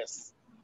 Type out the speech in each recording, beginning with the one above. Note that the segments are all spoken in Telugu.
ఎస్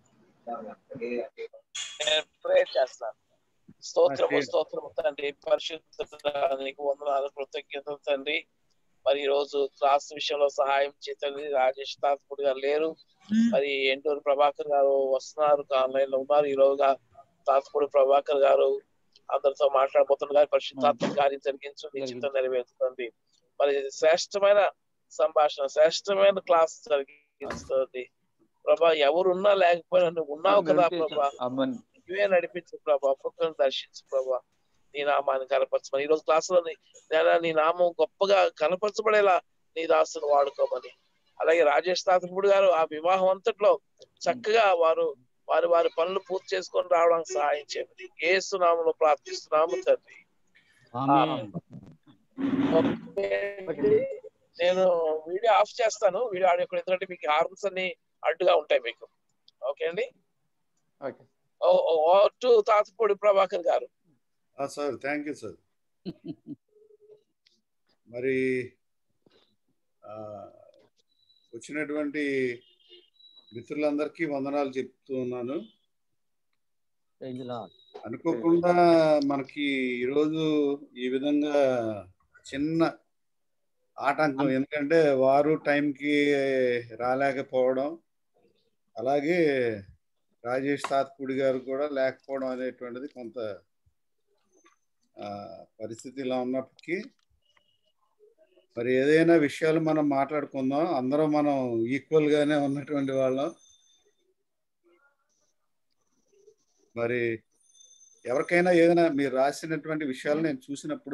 నేను ప్రేయర్ చేస్తాను స్తోత్రము చేయండి. స్తోత్రము తండ్రి పరిశుద్ధానికి వందనాలు కృతజ్ఞతలు తండ్రి మరి ఈ రోజు క్లాస్ విషయంలో సహాయం చేతండి రాజేష్ తాత్పుడు గారు లేరు మరి ఎంటూరు ప్రభాకర్ గారు వస్తున్నారు ఆన్లైన్ లో ఉన్నారు ఈ రోజుగా తాత్పుడు ప్రభాకర్ గారు అందరితో మాట్లాడబోతున్నారు గారి పరిశుద్ధాత్మ కార్యం జరిగించు నీ చిత్తం నెరవేరుతుంది మరి ఇది శ్రేష్టమైన సంభాషణ శ్రేష్టమైన క్లాస్ జరిగిస్తుంది ప్రభా ఎవరున్నా లేకపోయినా నువ్వు ఉన్నావు కదా ప్రభా అమ్మన్ నువ్వే నడిపించు ప్రభా ఒక్కొక్కరిని దర్శించు ప్రభా నీ నామాన్ని కనపరచమని ఈ రోజు క్లాసులో నీ నేను నీ నామం గొప్పగా కనపరచబడేలా నీ దాసును వాడుకోమని అలాగే రాజేష్ తాతపుడు గారు ఆ వివాహం అంతట్లో చక్కగా వారు వారి వారి పనులు పూర్తి చేసుకొని రావడానికి సహాయం చేయమని ఏసు నామములో ప్రార్థిస్తున్నాము తండ్రి ఓకే. నేను వీడియో ఆఫ్ చేస్తాను వీడియో ఆడియో కూడా ఎందుకంటే మీకు హార్మ్స్ అన్ని అడ్డుగా ఉంటాయి మీకు ఓకే అండి ఓకే టు తాతపూడి ప్రభాకర్ గారు సార్ థ్యాంక్ యూ సార్ మరి ఆ, వచ్చినటువంటి మిత్రులందరికీ వందనాలు చెప్తూ ఉన్నాను అనుకోకుండా మనకి ఈరోజు ఈ విధంగా చిన్న ఆటంకం ఎందుకంటే వారు టైంకి రాలేకపోవడం అలాగే రాజేష్ తాత్పూడి గారు కూడా లేకపోవడం అనేటువంటిది కొంత ఆ, పరిస్థితి ఇలా ఉన్నప్పటికీ మరి ఏదైనా విషయాలు మనం మాట్లాడుకుందాం అందరం మనం ఈక్వల్ గానే ఉన్నటువంటి వాళ్ళం మరి ఎవరికైనా ఏదైనా మీరు రాసినటువంటి విషయాలు నేను చూసినప్పుడు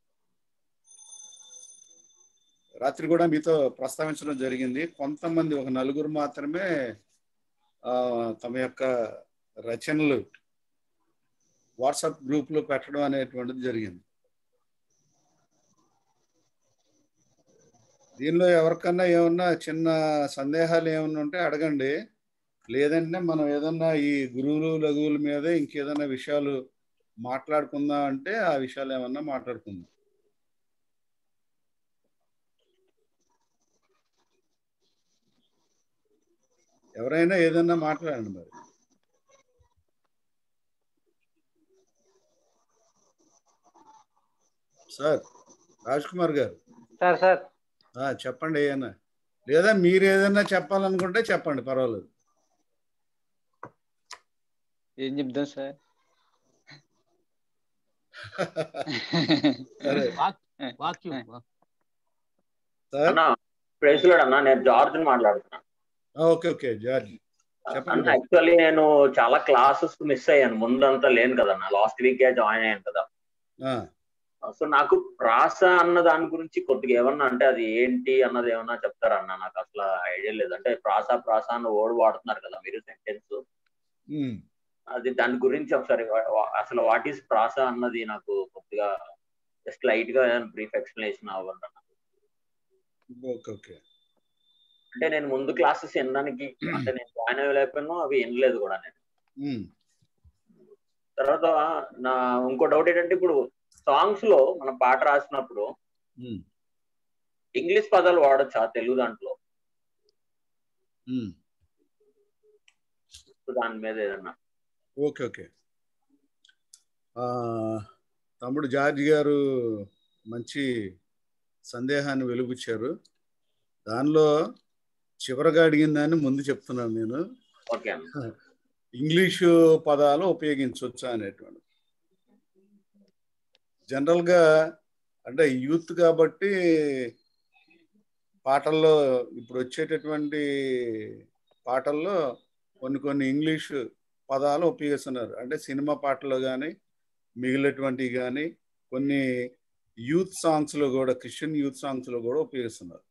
రాత్రి కూడా మీతో ప్రస్తావించడం జరిగింది కొంతమంది ఒక నలుగురు మాత్రమే ఆ, తమ యొక్క రచనలు వాట్సాప్ గ్రూప్లో పెట్టడం అనేటువంటిది జరిగింది దీనిలో ఎవరికన్నా ఏమన్నా చిన్న సందేహాలు ఏమన్నా ఉంటే అడగండి లేదంటే మనం ఏదన్నా ఈ గురువులు లఘువుల మీద ఇంకేదన్నా విషయాలు మాట్లాడుకుందాం అంటే ఆ విషయాలు ఏమన్నా మాట్లాడుకుందాం ఎవరైనా ఏదన్నా మాట్లాడండి మరి సార్ రాజ్ కుమార్ గారు సార్ సార్ ఆ, చెప్పండి ఏదైనా లేదా మీరు ఏదైనా చెప్పాలనుకుంటే చెప్పండి పర్వాలేదు ఏం చెప్దాం సార్ సరే వాక్యం సార్ అన్న ప్రైజ్ లో అన్న నేను జార్జ్ మాట్లాడుతున్నాను ఆ, ఓకే ఓకే జార్జ్ అన్న చెప్పండి యాక్చువల్లీ నేను చాలా క్లాసెస్ మిస్ అయ్యాను ముందంతా లేను కదన్న లాస్ట్ వీకే జాయిన్ అయ్యాను కదా ఆ, సో నాకు ప్రాస అన్న దాని గురించి కొద్దిగా ఏమన్నా అంటే అది ఏంటి అన్నది ఏమన్నా చెప్తారన్న నాకు అసలు ఐడియా లేదు అంటే ప్రాస ప్రాస అన్న వర్డ్ వాడుతున్నారు కదా మీరు సెంటెన్స్ ఉమ్, అది దాని గురించి ఒకసారి వా- వా- అసలు వాట్ ఈస్ ప్రాస అన్నది నాకు కొద్దిగా జస్ట్ లైట్ గా బ్రీఫ్ ఎక్స్ప్లెనేషన్ అవ్వండి అన్న ఓకే ఓకే అంటే నేను ముందు క్లాసెస్ వినడానికి అంటే నేను జాయిన్ అవ్వలేకపోయాను అవి వినలేదు కూడా నేను ఉమ్, తర్వాత నా ఇంకో డౌట్ ఏంటంటే ఇప్పుడు సాంగ్స్ లో మనం పాట రాసినప్పుడు ఉమ్, ఇంగ్లీష్ పదాలు వాడచ్చా తెలుగు దాంట్లో ఉమ్, సో దాని మీద ఏదన్నా ఓకే ఓకే ఆ, తమ్ముడు జార్జ్ గారు మంచి సందేహాన్ని వెలుగుచ్చారు దానిలో చివరగా అడిగిన దాన్ని ముందు చెప్తున్నాను నేను ఓకే అన్న ఇంగ్లీషు పదాలు ఉపయోగించవచ్చా అనేటువంటి జనరల్గా అంటే యూత్ కాబట్టి పాటల్లో ఇప్పుడు వచ్చేటటువంటి పాటల్లో కొన్ని కొన్ని ఇంగ్లీష్ పదాలు ఉపయోగిస్తున్నారు అంటే సినిమా పాటల్లో కానీ మిగిలినటువంటివి కానీ కొన్ని యూత్ సాంగ్స్లో కూడా క్రిస్టియన్ యూత్ సాంగ్స్లో కూడా ఉపయోగిస్తున్నారు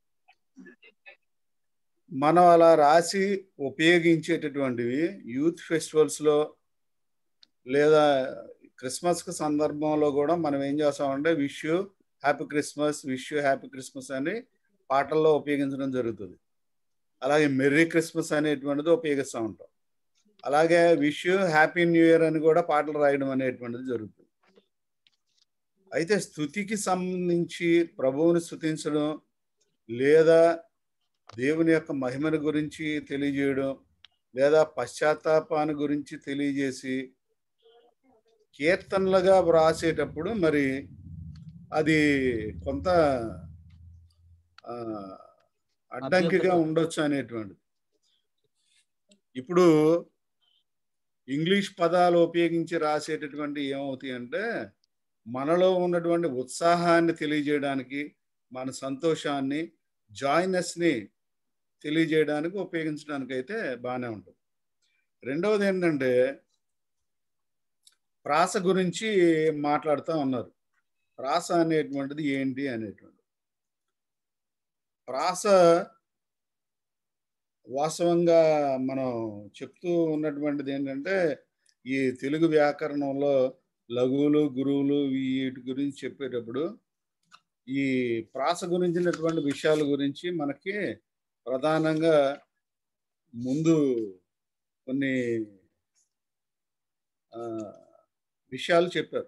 మనం అలా రాసి ఉపయోగించేటటువంటివి యూత్ ఫెస్టివల్స్లో లేదా క్రిస్మస్ సందర్భంలో కూడా మనం ఏం చేస్తామంటే wish you happy Christmas wish you happy Christmas అని పాటల్లో ఉపయోగించడం జరుగుతుంది అలాగే మెర్రీ క్రిస్మస్ అనేటువంటిది ఉపయోగిస్తూ ఉంటాం అలాగే wish you happy new year అని కూడా పాటలు రాయడం అనేటువంటిది జరుగుతుంది అయితే స్థుతికి సంబంధించి ప్రభువుని స్థుతించడం లేదా దేవుని యొక్క మహిమను గురించి తెలియజేయడం లేదా పశ్చాత్తాపాన్ని గురించి తెలియజేసి కీర్తనలుగా వ్రాసేటప్పుడు మరి అది కొంత ఆ, అడ్డంకిగా ఉండొచ్చు అనేటువంటిది ఇప్పుడు ఇంగ్లీష్ పదాలు ఉపయోగించి రాసేటటువంటి ఏమవుతాయి అంటే మనలో ఉన్నటువంటి ఉత్సాహాన్ని తెలియజేయడానికి మన సంతోషాన్ని జాయినెస్ని తెలియజేయడానికి ఉపయోగించడానికి అయితే బాగానే ఉంటుంది రెండవది ఏంటంటే ప్రాస గురించి మాట్లాడుతూ ఉన్నారు ప్రాస అనేటువంటిది ఏంటి అనేటువంటి ప్రాస వాస్తవంగా మనం చెప్తూ ఉన్నటువంటిది ఏంటంటే ఈ తెలుగు వ్యాకరణంలో లఘువులు గురువులు వీటి గురించి చెప్పేటప్పుడు ఈ ప్రాస గురించినటువంటి విషయాల గురించి మనకి ప్రధానంగా ముందు కొన్ని ఆ, విషయాలు చెప్పారు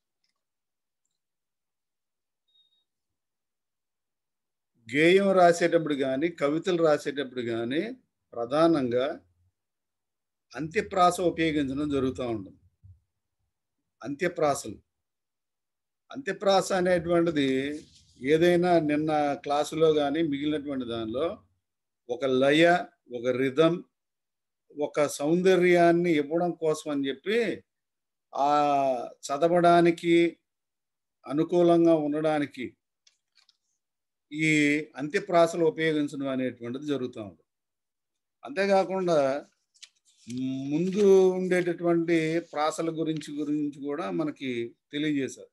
గేయం రాసేటప్పుడు కానీ కవితలు రాసేటప్పుడు కానీ ప్రధానంగా అంత్యప్రాస ఉపయోగించడం జరుగుతూ ఉంటుంది అంత్యప్రాసలు అంత్యప్రాస అనేటువంటిది ఏదైనా నిన్న క్లాసులో కానీ మిగిలినటువంటి దానిలో ఒక లయ ఒక రిధం ఒక సౌందర్యాన్ని ఇవ్వడం కోసం అని చెప్పి ఆ చదవడానికి అనుకూలంగా ఉండడానికి ఈ అంత్యప్రాసలు ఉపయోగించడం అనేటువంటిది జరుగుతూ ఉంది అంతేకాకుండా ముందు ఉండేటటువంటి ప్రాసల గురించి గురించి కూడా మనకి తెలియజేశారు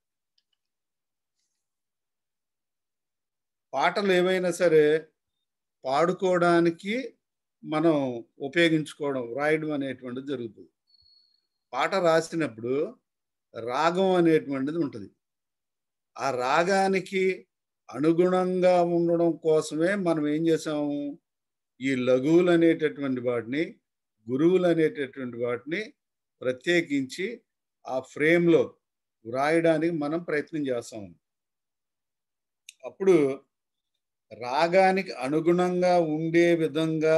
పాటలు ఏవైనా సరే పాడుకోవడానికి మనం ఉపయోగించుకోవడం రాయడం అనేటువంటిది జరుగుతుంది పాట రాసినప్పుడు రాగం అనేటువంటిది ఉంటుంది ఆ రాగానికి అనుగుణంగా ఉండడం కోసమే మనం ఏం చేసాము ఈ లఘువులు అనేటటువంటి వాటిని గురువులు అనేటటువంటి వాటిని ప్రత్యేకించి ఆ ఫ్రేమ్లో వ్రాయడానికి మనం ప్రయత్నం చేస్తాము అప్పుడు రాగానికి అనుగుణంగా ఉండే విధంగా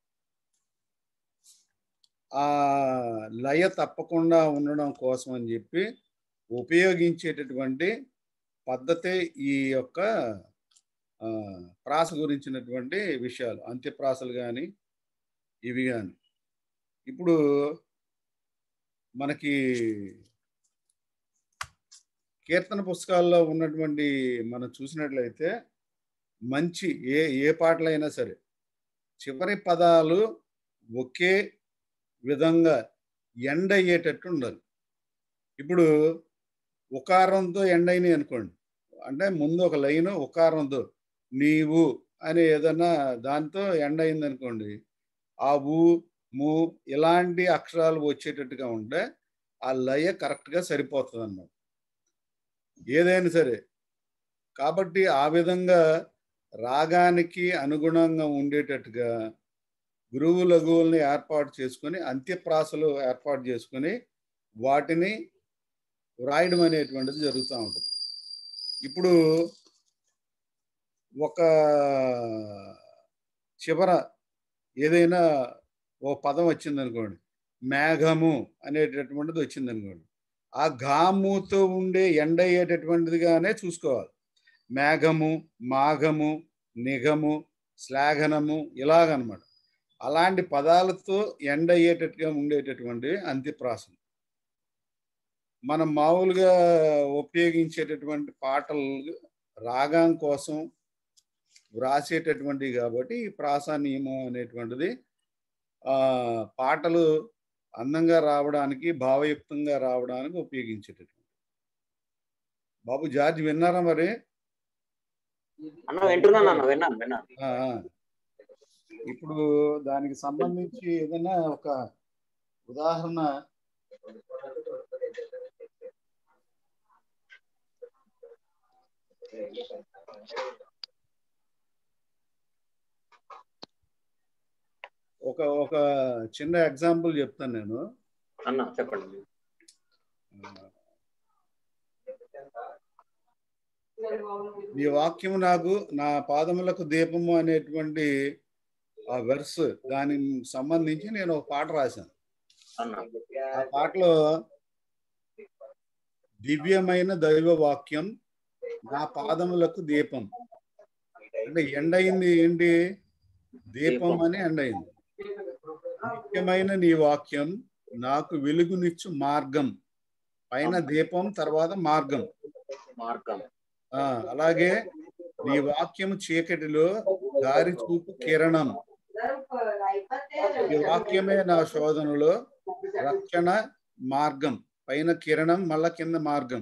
ఆ లయ తప్పకుండా ఉండడం కోసం అని చెప్పి ఉపయోగించేటటువంటి పద్ధతే ఈ యొక్క ఆ, ప్రాస గురించినటువంటి విషయాలు అంత్యప్రాసలు కానీ ఇవి కానీ ఇప్పుడు మనకి కీర్తన పుస్తకాల్లో ఉన్నటువంటి మనం చూసినట్లయితే మంచి ఏ ఏ పాటలైనా సరే చివరి పదాలు ఒకే విధంగా ఎండ్ అయ్యేటట్టు ఉండాలి ఇప్పుడు ఉకారంతో ఎండ్ అయినాయి అనుకోండి అంటే ముందు ఒక లైన్ ఉకారంతో నీవు అని ఏదైనా దాంతో ఎండ్ అయింది అనుకోండి ఆ ఊ ము ఇలాంటి అక్షరాలు వచ్చేటట్టుగా ఉంటే ఆ లయ కరెక్ట్గా సరిపోతుంది అన్నమాట ఏదైనా సరే కాబట్టి ఆ విధంగా రాగానికి అనుగుణంగా ఉండేటట్టుగా గురువు లఘువుల్ని ఏర్పాటు చేసుకొని అంత్యప్రాసలు ఏర్పాటు చేసుకొని వాటిని వ్రాయడం అనేటువంటిది జరుగుతూ ఉంటుంది ఇప్పుడు ఒక చివర ఏదైనా ఓ పదం వచ్చిందనుకోండి మేఘము అనేటటువంటిది వచ్చిందనుకోండి ఆ ఘాముతో ఉండే ఎండ అయ్యేటటువంటిదిగానే చూసుకోవాలి మేఘము మాఘము నిఘము శ్లాఘనము ఇలాగనమాట అలాంటి పదాలతో ఎండ అయ్యేటట్టుగా ఉండేటటువంటి అంత్యప్రాసం మనం మామూలుగా ఉపయోగించేటటువంటి పాటలు రాగం కోసం వ్రాసేటటువంటివి కాబట్టి ఈ ప్రాస నియమం అనేటువంటిది ఆ పాటలు అందంగా రావడానికి భావయుక్తంగా రావడానికి ఉపయోగించేటటువంటి బాబు జార్జ్ విన్నారా మరి అన్న వింటున్నాను అన్న విన్నాను విన్నాను ఆ, ఆ. ఇప్పుడు దానికి సంబంధించి ఏదైనా ఒక ఉదాహరణ ఒక ఒక చిన్న ఎగ్జాంపుల్ చెప్తాను నేను అన్న చెప్పండి నీ వాక్యము నాకు నా పాదములకు దీపము అనేటువంటి ఆ వెర్స్ దానికి సంబంధించి నేను ఒక పాట రాశాను అన్న ఆ పాటలో దివ్యమైన దైవ వాక్యం నా పాదములకు దీపం అంటే ఎండ్ అయింది ఏంటి దీపం అని ఎండ్ అయింది నిత్యమైన నీ వాక్యం నాకు వెలుగునిచ్చు మార్గం పైన దీపం తర్వాత మార్గం మార్గం ఆ అలాగే నీ వాక్యం చీకటిలో దారి చూపు కిరణం ఈ వాక్యమే నా శోధనలో రక్షణ మార్గం పైన కిరణం మళ్ళా కింద మార్గం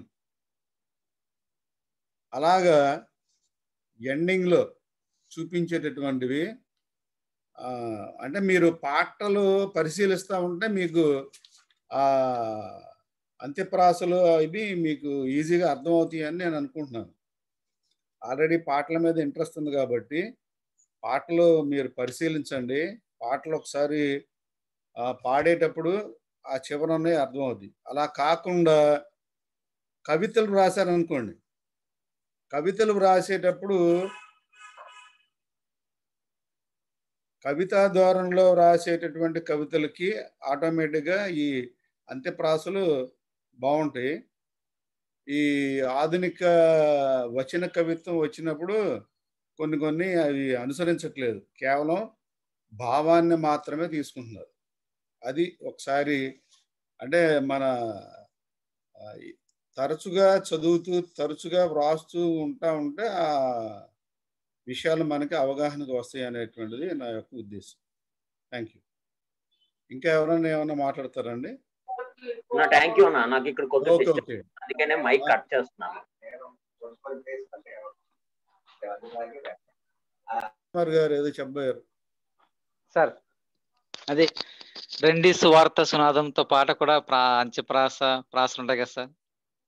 అలాగా ఎండింగ్ లో చూపించేటటువంటివి ఆ, అంటే మీరు పాటలు పరిశీలిస్తూ ఉంటే మీకు ఆ అంత్యప్రాసలు ఇవి మీకు ఈజీగా అర్థమవుతాయి అని నేను అనుకుంటున్నాను ఆల్రెడీ పాటల మీద ఇంట్రెస్ట్ ఉంది కాబట్టి పాటలు మీరు పరిశీలించండి పాటలు ఒకసారి ఆ, పాడేటప్పుడు ఆ చివర ఉన్నాయి అర్థమవుద్ది అలా కాకుండా కవితలు రాశారనుకోండి కవితలు రాసేటప్పుడు కవితా ధోరణిలో రాసేటటువంటి కవితలకి ఆటోమేటిక్గా ఈ అంత్యప్రాసలు బాగుంటాయి ఈ ఆధునిక వచన కవిత్వం వచ్చినప్పుడు కొన్ని కొన్ని అవి అనుసరించట్లేదు కేవలం భావాన్ని మాత్రమే తీసుకుంటున్నారు అది ఒకసారి అంటే మన ఆ, ఈ తరచుగా చదువుతూ తరచుగా వ్రాస్తూ ఉంటా ఉంటే ఆ విషయాలు మనకి అవగాహనకు వస్తాయి అనేటువంటిది నా యొక్క ఉద్దేశం థ్యాంక్ యూ ఇంకా ఎవరైనా ఏమైనా మాట్లాడతారండి నా థ్యాంక్ యూ అన్న నాకు ఇక్కడ కొద్దిగా ఓకే డిస్టర్బ్ ఓకే అందుకనే మైక్ కట్ చేస్తున్నాను కుమార్ గారు ఏదో చెప్పారు సార్ అదే రెండి సువార్త సునాదంతో పాట కూడా ప్రా అంత్యప్రాస ప్రాసలు ఉంటాయి కదా సార్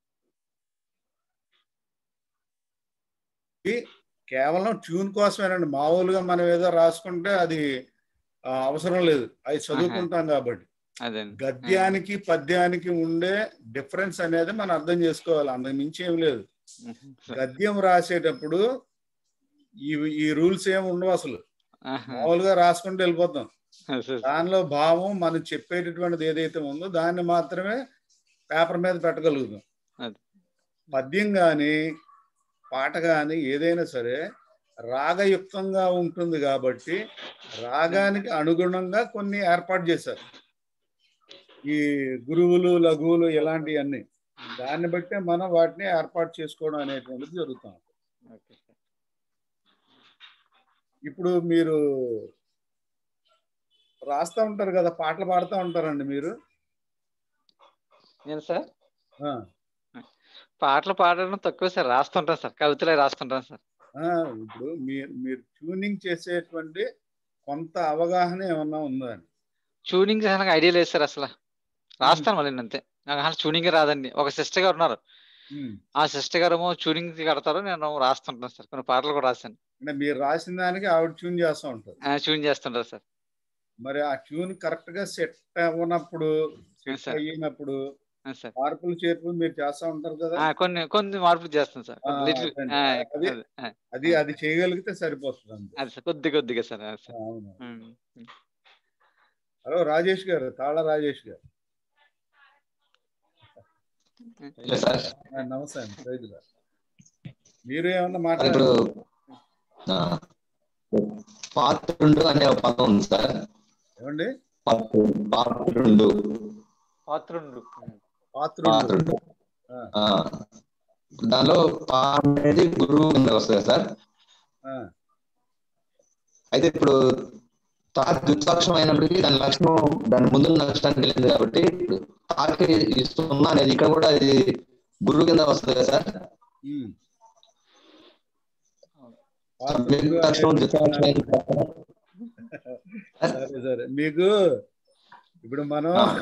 కేవలం ట్యూన్ కోసమేనండి మామూలుగా మనం ఏదో రాసుకుంటే అది ఆ, అవసరం లేదు అది చదువుకుంటాం కాబట్టి అదే గద్యానికి పద్యానికి ఉండే డిఫరెన్స్ అనేది మనం అర్థం చేసుకోవాలి అంతకు మించి ఏం లేదు గద్యం రాసేటప్పుడు ఈ ఈ రూల్స్ ఏమి ఉండవు అసలు మామూలుగా రాసుకుంటూ వెళ్ళిపోతాం దానిలో భావం మనం చెప్పేటటువంటిది ఏదైతే ఉందో దాన్ని మాత్రమే పేపర్ మీద పెట్టగలుగుతాం అది. పద్యం కానీ పాట కానీ ఏదైనా సరే రాగయుక్తంగా ఉంటుంది కాబట్టి రాగానికి అనుగుణంగా కొన్ని ఏర్పాటు చేశారు ఈ గురువులు లఘువులు ఇలాంటివన్నీ దాన్ని బట్టి మనం వాటిని ఏర్పాటు చేసుకోవడం అనేటువంటిది జరుగుతాం ఇప్పుడు మీరు రాస్తా ఉంటారు కదా పాటలు పాడుతూ ఉంటారండి మీరు నేను సార్ ఆ, పాటలు పాడడం తక్కువ సార్ రాస్తుంటాను సార్ కవితలే రాస్తుంటాను సార్ ఆ, ఇప్పుడు మీరు మీరు ట్యూనింగ్ చేసేటువంటి కొంత అవగాహన ఏమన్నా ఉందా అని ట్యూనింగ్ నాకు ఐడియా లేదు సార్ అసలు రాస్తాను మళ్ళీ అంతే నాకు అసలు ట్యూనింగ్ రాదండి ఒక సిస్టర్ గారు ఉన్నారు ఉమ్. ఆ సిస్టర్ గారు ఏమో ట్యూనింగ్ కడతారు నేను రాస్తుంటాను సార్ కొన్ని పాటలు కూడా రాశాను అంటే మీరు రాసిన దానికి ఆవిడ ట్యూన్ చేస్తూ ఉంటారు ట్యూన్ చేస్తుంటారు సార్ మరి ఆ ట్యూన్ కరెక్ట్ గా సెట్ అవ్వనప్పుడు సెట్ సార్. అయినప్పుడు ఆ, సార్ మార్పులు చేర్పులు మీరు చేస్తూ ఉంటారు కదా ఆ, కొన్ని కొన్ని మార్పులు చేస్తాను సార్ ఆ, లిటిల్ అదండి. ఆ, అది- అదే, ఆ, అది అది చేయగలిగితే సరిపోతుంది అంతే అది సార్ కొద్ది కొద్దిగా సార్ ఆ, సార్ అవును ఉమ్, ఉమ్. హలో రాజేష్ గారు తాళ రాజేష్ గారు లేదు సార్ ఆ, నమస్తే అండి రైతుగా మీరు ఏమన్నా ఇప్పుడు మాట్లాడారు ఆ, పాత్రుండు అనే ఒక పదం ఉంది సార్ ఏమండి పాత్రుడు పాత్రుండు పాత్రుండు ఉమ్. పాత్రుడు పాత్రుడు ఆ, ఆ, దానిలో పా అనేది గురువు కింద వస్తుంది సార్ ఆ, అయితే ఇప్పుడు తా ద్విత్సాక్షరం అయినప్పటికీ దాని లక్షణం దాని ముందు లక్షణానికి వెళ్ళింది కాబట్టి ఇప్పుడు తాకి ఇస్తున్నా అనేది ఇక్కడ కూడా ఇది గురువు కింద వస్తుంది కదా సార్ ఉమ్. మీకు పాత్రుడు లక్షణం ద్విత్సాక్షరం అనేది- అయిన సరే సరే మీకు ఇప్పుడు మనం ఆ,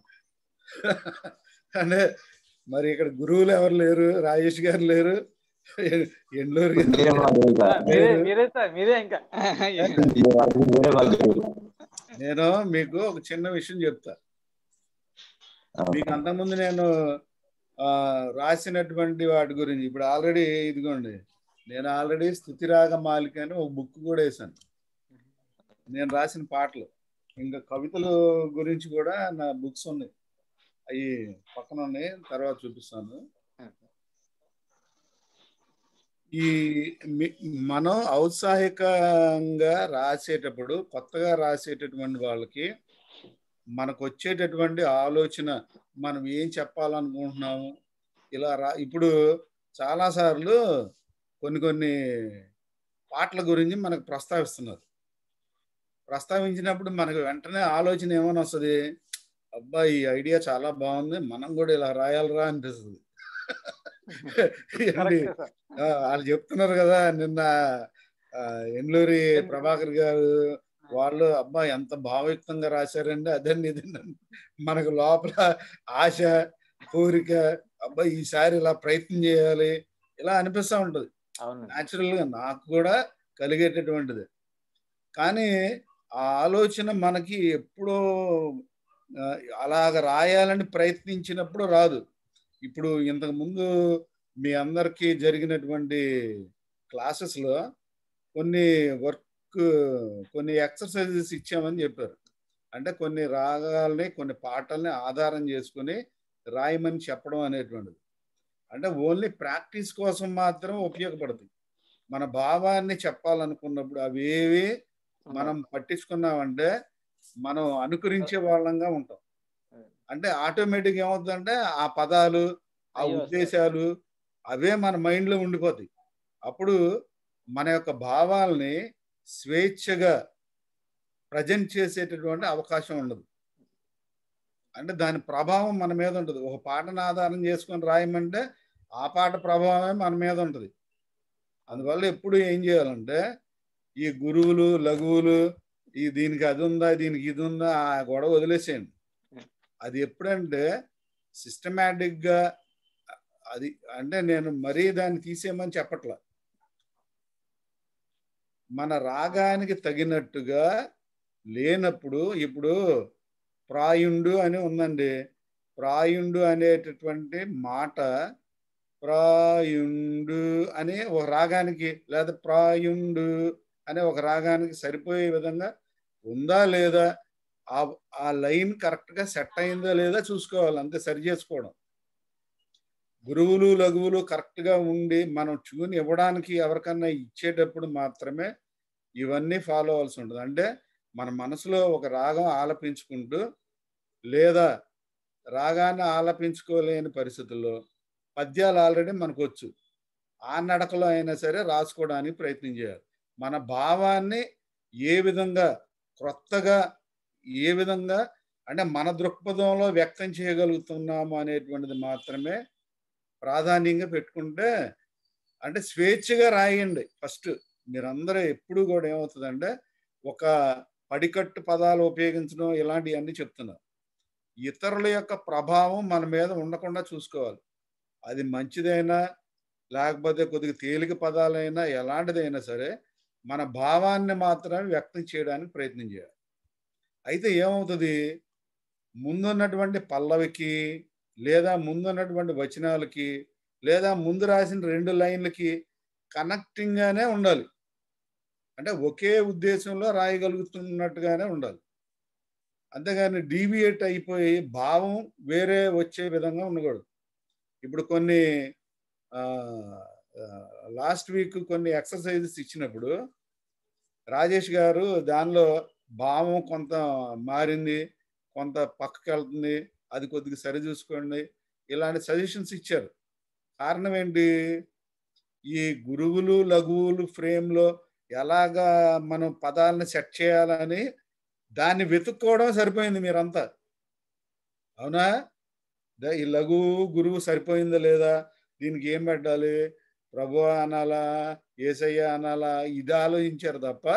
అంటే మరి ఇక్కడ గురువులు ఎవరు లేరు రాజేష్ గారు లేరు ఎండూరు గారు వేరే వాళ్ళు లేరు సార్. మీరే మీరే సార్ మీరే ఇంకా వేరే వాళ్ళు లేరు. నేను మీకు ఒక చిన్న విషయం చెప్తా ఆ, మీకు అంతకుముందు నేను ఆ, రాసినటువంటి వాటి గురించి ఇప్పుడు ఆల్రెడీ ఇదిగోండి నేను ఆల్రెడీ స్థుతిరాగ మాలిక అని ఒక బుక్ కూడా వేసాను నేను రాసిన పాటలు ఇంకా కవితలు గురించి కూడా నా బుక్స్ ఉన్నాయి అవి పక్కన ఉన్నాయి తర్వాత చూపిస్తాను ఈ మీ- మనం ఔత్సాహికంగా రాసేటప్పుడు కొత్తగా రాసేటటువంటి వాళ్ళకి మనకు వచ్చేటటువంటి ఆలోచన మనం ఏం చెప్పాలనుకుంటున్నాము ఇలా రా ఇప్పుడు చాలాసార్లు కొన్ని కొన్ని పాటల గురించి మనకు ప్రస్తావిస్తున్నారు ప్రస్తావించినప్పుడు మనకు వెంటనే ఆలోచన ఏమని వస్తుంది అబ్బా ఈ ఐడియా చాలా బాగుంది మనం కూడా ఇలా రాయాలరా అనిపిస్తుంది ఏంటి? కరెక్టే సార్. ఆ, వాళ్ళు చెప్తున్నారు కదా నిన్న ఆ, ఎండ్లూరి ప్రభాకర్ గారు వాళ్ళు అబ్బా ఎంత భావయుక్తంగా రాశారండి అదండి ఇదండి అని. మనకు లోపల ఆశ కోరిక అబ్బా ఈసారి ఇలా ప్రయత్నం చేయాలి ఇలా అనిపిస్తూ ఉంటది అవునండి న్యాచురల్ గా నాకు కూడా కలిగేటటువంటిది కానీ ఆ ఆలోచన మనకి ఎప్పుడో ఆ, అలాగ రాయాలని ప్రయత్నించినప్పుడు రాదు ఇప్పుడు ఇంతకు ముందు మీ అందరికీ జరిగినటువంటి క్లాసెస్ లో కొన్ని వర్క్ కొన్ని ఎక్సర్సైజెస్ ఇచ్చామని చెప్పారు అంటే కొన్ని రాగాల్ని కొన్ని పాటల్ని ఆధారం చేసుకుని రాయమని చెప్పడం అనేటువంటిది అంటే ఓన్లీ ప్రాక్టీస్ కోసం మాత్రం ఉపయోగపడుతుంది మన భావాన్ని చెప్పాలనుకున్నప్పుడు అవేవి మనం పట్టించుకున్నామంటే మనం అనుకరించే వాళ్ళంగా ఉంటాం అంటే ఆటోమేటిక్ ఏమవుతుందంటే ఆ పదాలు ఆ అయ్యో, ఉద్దేశాలు అవే మన మైండ్ లో ఉండిపోతాయి అప్పుడు మన యొక్క భావాల్ని స్వేచ్ఛగా ప్రజెంట్ చేసేటటువంటి అవకాశం ఉండదు అంటే దాని ప్రభావం మన మీద ఉంటుంది ఒక పాటను ఆధారం చేసుకొని రాయమంటే ఆ పాట ప్రభావమే మన మీద ఉంటుంది అందువల్ల ఎప్పుడు ఏం చేయాలంటే ఈ గురువులు లఘువులు ఈ దీనికి అది ఉందా దీనికి ఇది ఉందా ఆ గొడవ వదిలేసేయండి అది ఎప్పుడంటే సిస్టమేటిక్ గా అది అంటే నేను మరీ దాన్ని తీసేయమని చెప్పట్లా మన రాగానికి తగినట్టుగా లేనప్పుడు ఇప్పుడు ప్రాయుండు అని ఉందండి ప్రాయుండు అనేటటువంటి మాట ప్రాయుండు అనే ఒక రాగానికి లేదా ప్రాయుండు అనే ఒక రాగానికి సరిపోయే విధంగా ఉందా లేదా ఆ ఆ లైన్ కరెక్ట్ గా సెట్ అయిందా లేదా చూసుకోవాలి అంతే సరి చేసుకోవడం గురువులు లఘువులు కరెక్ట్ గా ఉండి మనం ట్యూన్ ఇవ్వడానికి ఎవరికన్నా ఇచ్చేటప్పుడు మాత్రమే ఇవన్నీ ఫాలో అవ్వాల్సి ఉంటుంది అంటే మన మనసులో ఒక రాగం ఆలపించుకుంటూ లేదా రాగాన్ని ఆలపించుకోలేని పరిస్థితుల్లో పద్యాలు ఆల్రెడీ మనకు వచ్చు ఆ నడకలో అయినా సరే రాసుకోవడానికి ప్రయత్నం చేయాలి మన భావాన్ని ఏ విధంగా క్రొత్తగా ఏ విధంగా అంటే మన దృక్పథంలో వ్యక్తం చేయగలుగుతున్నాము అనేటువంటిది మాత్రమే ప్రాధాన్యంగా పెట్టుకుంటే అంటే స్వేచ్ఛగా రాయండి ఫస్ట్ మీరందరూ ఎప్పుడు కూడా ఏమవుతుందంటే ఒక పడికట్టు పదాలు ఉపయోగించడం ఇలాంటివన్నీ చెప్తున్నారు ఇతరుల యొక్క ప్రభావం మన మీద ఉండకుండా చూసుకోవాలి అది మంచిదైనా లేకపోతే కొద్దిగా తేలిక పదాలైనా ఎలాంటిదైనా సరే మన భావాన్ని మాత్రమే వ్యక్తం చేయడానికి ప్రయత్నం చేయాలి అయితే ఏమవుతుంది ముందున్నటువంటి పల్లవికి లేదా ముందున్నటువంటి వచనాలకి లేదా ముందు రాసిన రెండు లైన్లకి కనెక్టింగ్ గానే ఉండాలి అంటే ఒకే ఉద్దేశంలో రాయగలుగుతున్నట్టుగానే ఉండాలి అంతేగాని డీవియేట్ అయిపోయి భావం వేరే వచ్చే విధంగా ఉండకూడదు ఇప్పుడు కొన్ని లాస్ట్ వీక్ కొన్ని ఎక్సర్సైజెస్ ఇచ్చినప్పుడు రాజేష్ గారు దానిలో భావం కొంత మారింది కొంత పక్కకి వెళ్తుంది అది కొద్దిగా సరి చూసుకోండి ఇలాంటి సజెషన్స్ ఇచ్చారు కారణం ఏంటి ఈ గురువులు లఘువులు ఫ్రేమ్లో ఎలాగా మనం పదాలను సెట్ చేయాలని దాన్ని వెతుక్కోవడం సరిపోయింది మీరంతా అవునా ద- ఈ లఘు గురువు సరిపోయిందా లేదా దీనికి ఏం పెట్టాలి ప్రభు అనాలా ఏసయ్య అనాలా ఇది ఆలోచించారు తప్ప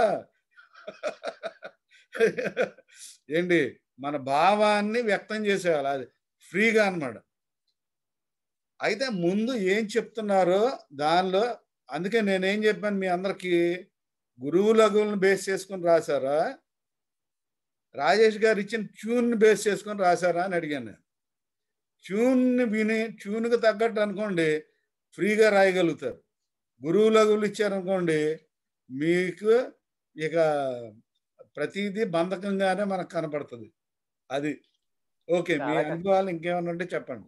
ఏంటి మన భావాన్ని వ్యక్తం చేసేయాలి అది ఫ్రీగా అన్నమాట అయితే ముందు ఏం చెప్తున్నారో దానిలో అందుకే నేనేం చెప్పాను మీ అందరికి గురువు లఘువులను బేస్ చేసుకొని రాశారా రాజేష్ గారు ఇచ్చిన ట్యూన్ బేస్ చేసుకొని రాశారా అని అడిగాను నేను ట్యూన్ విని ట్యూన్కి తగ్గట్టు అనుకోండి ఫ్రీగా రాయగలుగుతారు గురువు లఘువులు ఇచ్చారనుకోండి మీకు ఇక ప్రతిదీ బంధకంగానే మనకు కనపడుతుంది అది ఓకే మీ చాలా కష్టం. అనుభవాలు ఇంకేమైనా ఉంటే చెప్పండి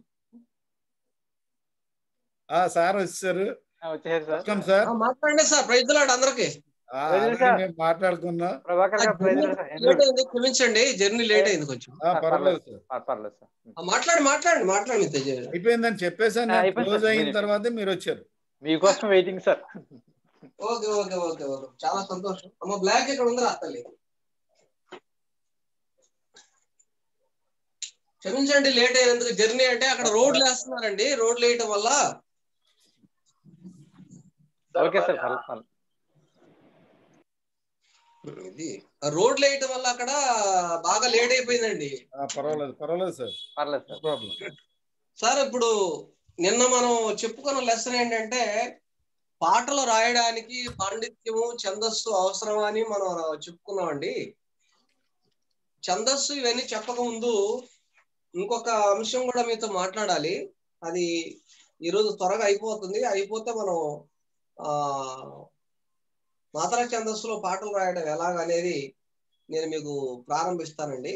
ఆ సార్ వచ్చారు ఆ, వచ్చేసారు సార్ వెల్కమ్ సార్ ఆ, మాట్లాడండి సార్ ప్రైజ్ లాడ్ అందరికి ఆ, ప్రజలు అలాగే సార్. మేము మాట్లాడుకున్నాం ప్రభాకర్ గారు ప్రైజ్ లార్డ్ సార్. లేట్ ఎందుకు? అయింది క్షమించండి జర్నీ లేట్ అయింది కొంచెం ఆ, పర్వాలేదు సార్ పర్- పర్లేదు సార్ ఆ, మాట్లాడి మాట్లాడండి మాట్లాడండి తేజ అయిపోయిందని చెప్పేసాను ఆ, నేను అయిపోయింది క్లోజ్ సార్. అయిన మీరు- తర్వాతే మీరు వచ్చారు మీకోసం waiting sir okay okay okay okay చాలా సంతోషం అమ్మ బ్లాక్ ఇక్కడ ఉందిరా తల్లి క్షమించండి లేట్ అయినందుకు జర్నీ అంటే అక్కడ రోడ్లు వేస్తున్నారండి రోడ్లు వేయటం వల్ల ఓకే సార్ పర్లేదు పర్లేదు. ఇది ఆ రోడ్లు వేయటం వల్ల అక్కడ బాగా లేట్ అయిపోయిందండి ఆ, పర్వాలేదు పర్వాలేదు సార్ పర్లేదు నో సార్ ప్రాబ్లం సార్ ఇప్పుడు నిన్న మనం చెప్పుకున్న లెసన్ ఏంటంటే పాటలు రాయడానికి పాండిత్యము ఛందస్సు అవసరమా అని మనం చెప్పుకున్నామండి ఛందస్సు ఇవన్నీ చెప్పక ముందు ఇంకొక అంశం కూడా మీతో మాట్లాడాలి అది ఈరోజు త్వరగా అయిపోతుంది అయిపోతే మనం ఆ మాతర ఛందస్సులో పాటలు రాయడం ఎలాగనేది నేను మీకు ప్రారంభిస్తానండి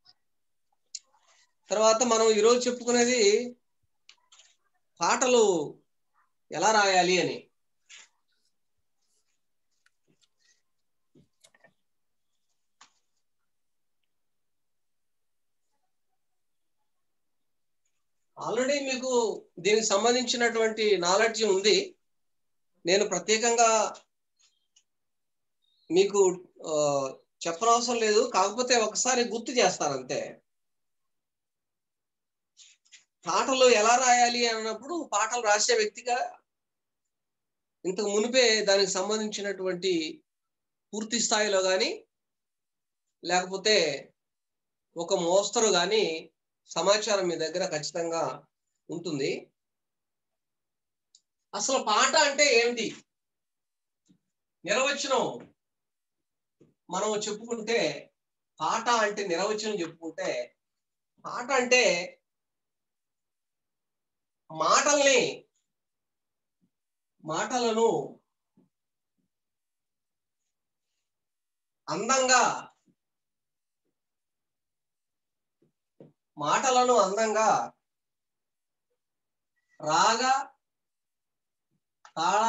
తర్వాత మనం ఈరోజు చెప్పుకునేది పాటలు ఎలా రాయాలి అని ఆల్రెడీ మీకు దీనికి సంబంధించినటువంటి నాలెడ్జ్ ఉంది నేను ప్రత్యేకంగా మీకు ఆ, చెప్పనవసరం లేదు కాకపోతే ఒకసారి గుర్తు చేస్తాను అంతే పాటలు ఎలా రాయాలి అన్నప్పుడు పాటలు రాసే వ్యక్తిగా ఇంతకు మునిపే దానికి సంబంధించినటువంటి పూర్తి స్థాయిలో కానీ లేకపోతే ఒక మోస్తరు కానీ సమాచారం మీ దగ్గర ఖచ్చితంగా ఉంటుంది అసలు పాట అంటే ఏమిటి నిర్వచనం మనం చెప్పుకుంటే పాట అంటే నిర్వచనం చెప్పుకుంటే పాట అంటే మాటల్ని మాటలను అందంగా మాటలను అందంగా రాగ తాళ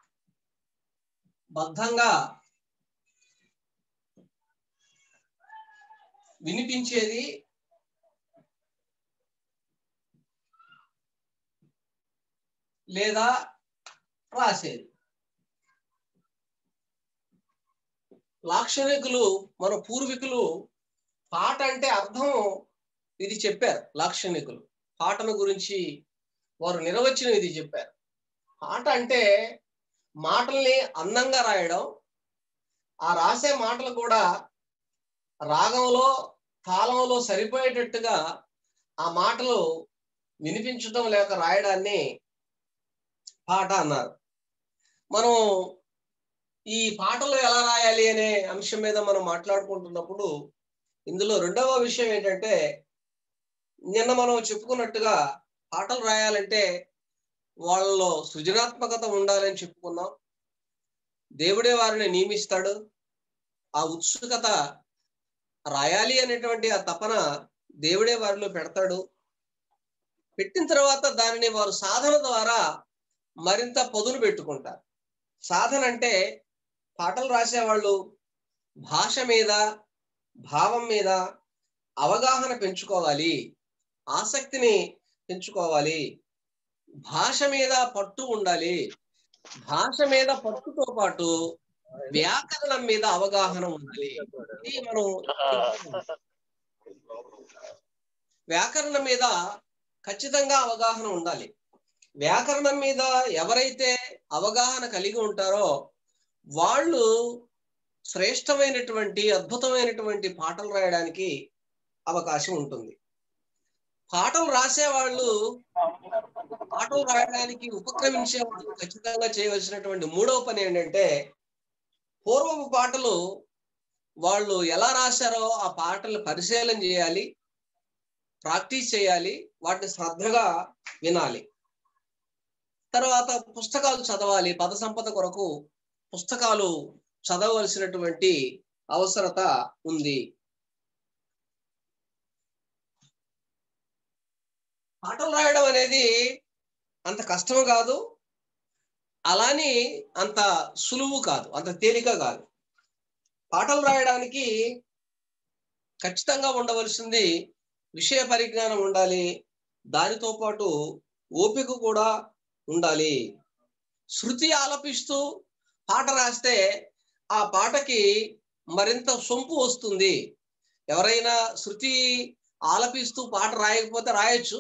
బద్ధంగా వినిపించేది లేదా రాసేది లాక్షణికులు మన పూర్వీకులు పాట అంటే అర్థం ఇది చెప్పారు లాక్షణికులు పాటను గురించి వారు నిర్వచనం ఇది చెప్పారు పాట అంటే మాటల్ని అందంగా రాయడం ఆ రాసే మాటలు కూడా రాగంలో తాళంలో సరిపోయేటట్టుగా ఆ మాటలు వినిపించడం లేక రాయడాన్ని పాట అన్నారు మనం ఈ పాటలు ఎలా రాయాలి అనే అంశం మీద మనం మాట్లాడుకుంటున్నప్పుడు ఇందులో రెండవ విషయం ఏంటంటే నిన్న మనం చెప్పుకున్నట్టుగా పాటలు రాయాలంటే వాళ్ళలో సృజనాత్మకత ఉండాలని చెప్పుకున్నాం దేవుడే వారిని నియమిస్తాడు ఆ ఉత్సుకత రాయాలి అనేటువంటి ఆ తపన దేవుడే వారిలో పెడతాడు పెట్టిన తర్వాత దానిని వారు సాధన ద్వారా మరింత పొదును పెట్టుకుంటారు సాధన అంటే పాటలు రాసేవాళ్ళు భాష మీద భావం మీద అవగాహన పెంచుకోవాలి ఆసక్తిని పెంచుకోవాలి భాష మీద పట్టు ఉండాలి భాష మీద పట్టుతో పాటు వ్యాకరణం మీద అవగాహన ఉండాలి ఇది మనం వ్యాకరణం మీద ఖచ్చితంగా అవగాహన ఉండాలి వ్యాకరణం మీద ఎవరైతే అవగాహన కలిగి ఉంటారో వాళ్ళు శ్రేష్టమైనటువంటి అద్భుతమైనటువంటి పాటలు రాయడానికి అవకాశం ఉంటుంది పాటలు రాసే వాళ్ళు పాటలు రాయడానికి ఉపక్రమించే వాళ్ళు ఖచ్చితంగా చేయవలసినటువంటి మూడవ పని ఏంటంటే పూర్వపు పాటలు వాళ్ళు ఎలా రాశారో ఆ పాటలు పరిశీలన చేయాలి ప్రాక్టీస్ చేయాలి వాటిని శ్రద్ధగా వినాలి తర్వాత పుస్తకాలు చదవాలి పద సంపద కొరకు పుస్తకాలు చదవవలసినటువంటి అవసరత ఉంది పాటలు రాయడం అనేది అంత కష్టం కాదు అలాని అంత సులువు కాదు అంత తేలిక కాదు పాటలు రాయడానికి ఖచ్చితంగా ఉండవలసింది విషయ పరిజ్ఞానం ఉండాలి దానితో పాటు ఓపిక కూడా ఉండాలి శృతి ఆలపిస్తూ పాట రాస్తే ఆ పాటకి మరింత సొంపు వస్తుంది ఎవరైనా శృతి ఆలపిస్తూ పాట రాయకపోతే రాయొచ్చు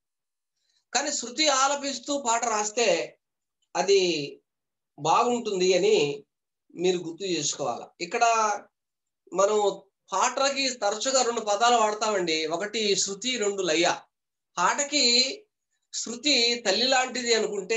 కానీ శృతి ఆలపిస్తూ పాట రాస్తే అది బాగుంటుంది అని మీరు గుర్తు చేసుకోవాలి ఇక్కడ మనం పాటలకి తరచుగా రెండు పదాలు వాడతామండి ఒకటి శృతి రెండు లయ పాటకి శృతి తల్లి లాంటిది అనుకుంటే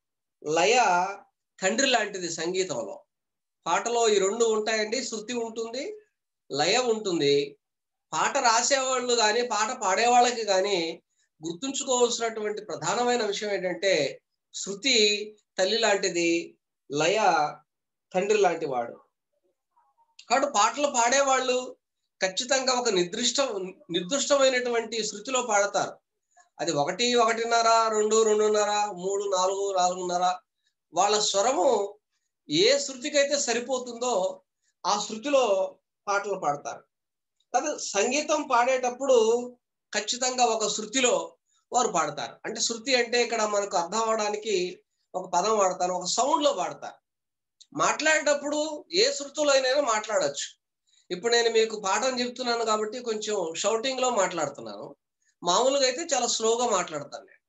లయ తండ్రి లాంటిది సంగీతంలో పాటలో ఈ రెండు ఉంటాయండి శృతి ఉంటుంది లయ ఉంటుంది పాట రాసేవాళ్ళు కానీ పాట పాడేవాళ్ళకి కానీ గుర్తుంచుకోవాల్సినటువంటి ప్రధానమైన విషయం ఏంటంటే శృతి తల్లి లాంటిది లయ తండ్రి లాంటి వాడు కాబట్టి పాటలు పాడేవాళ్ళు ఖచ్చితంగా ఒక నిర్దిష్ట నిర్దిష్టమైనటువంటి శృతిలో పాడతారు అది ఒకటి ఒకటిన్నర రెండు రెండున్నర మూడు నాలుగు నాలుగున్నర వాళ్ళ స్వరము ఏ శృతికైతే సరిపోతుందో ఆ శృతిలో పాటలు పాడతారు అదే సంగీతం పాడేటప్పుడు ఖచ్చితంగా ఒక శృతిలో వారు పాడతారు అంటే శృతి అంటే ఇక్కడ మనకు అర్థం అవడానికి ఒక పదం వాడతారు ఒక సౌండ్ లో పాడతారు మాట్లాడేటప్పుడు ఏ శృతిలో అయినా మాట్లాడచ్చు ఇప్పుడు నేను మీకు పాఠం చెప్తున్నాను కాబట్టి కొంచెం షౌటింగ్ లో మాట్లాడుతున్నాను మామూలుగా అయితే చాలా స్లోగా మాట్లాడతాను నేను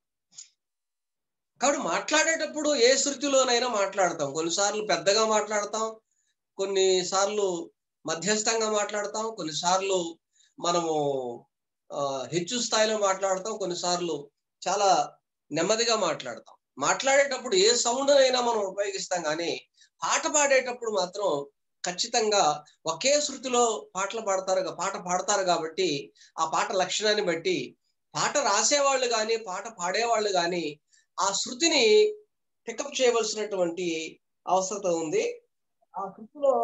కాబట్టి మాట్లాడేటప్పుడు ఏ శృతిలోనైనా మాట్లాడతాం కొన్నిసార్లు పెద్దగా మాట్లాడతాం కొన్నిసార్లు మధ్యస్థంగా మాట్లాడతాం కొన్నిసార్లు మనము హెచ్చు స్థాయిలో మాట్లాడతాం కొన్నిసార్లు చాలా నెమ్మదిగా మాట్లాడతాం మాట్లాడేటప్పుడు ఏ సౌండ్ అయినా మనం ఉపయోగిస్తాం కానీ పాట పాడేటప్పుడు మాత్రం ఖచ్చితంగా ఒకే శృతిలో పాటలు పాడతారు పాట పాడతారు కాబట్టి ఆ పాట లక్షణాన్ని బట్టి పాట రాసేవాళ్ళు కానీ పాట పాడేవాళ్ళు కానీ ఆ శృతిని పికప్ చేయవలసినటువంటి అవసరత ఉంది ఆ శృతిలో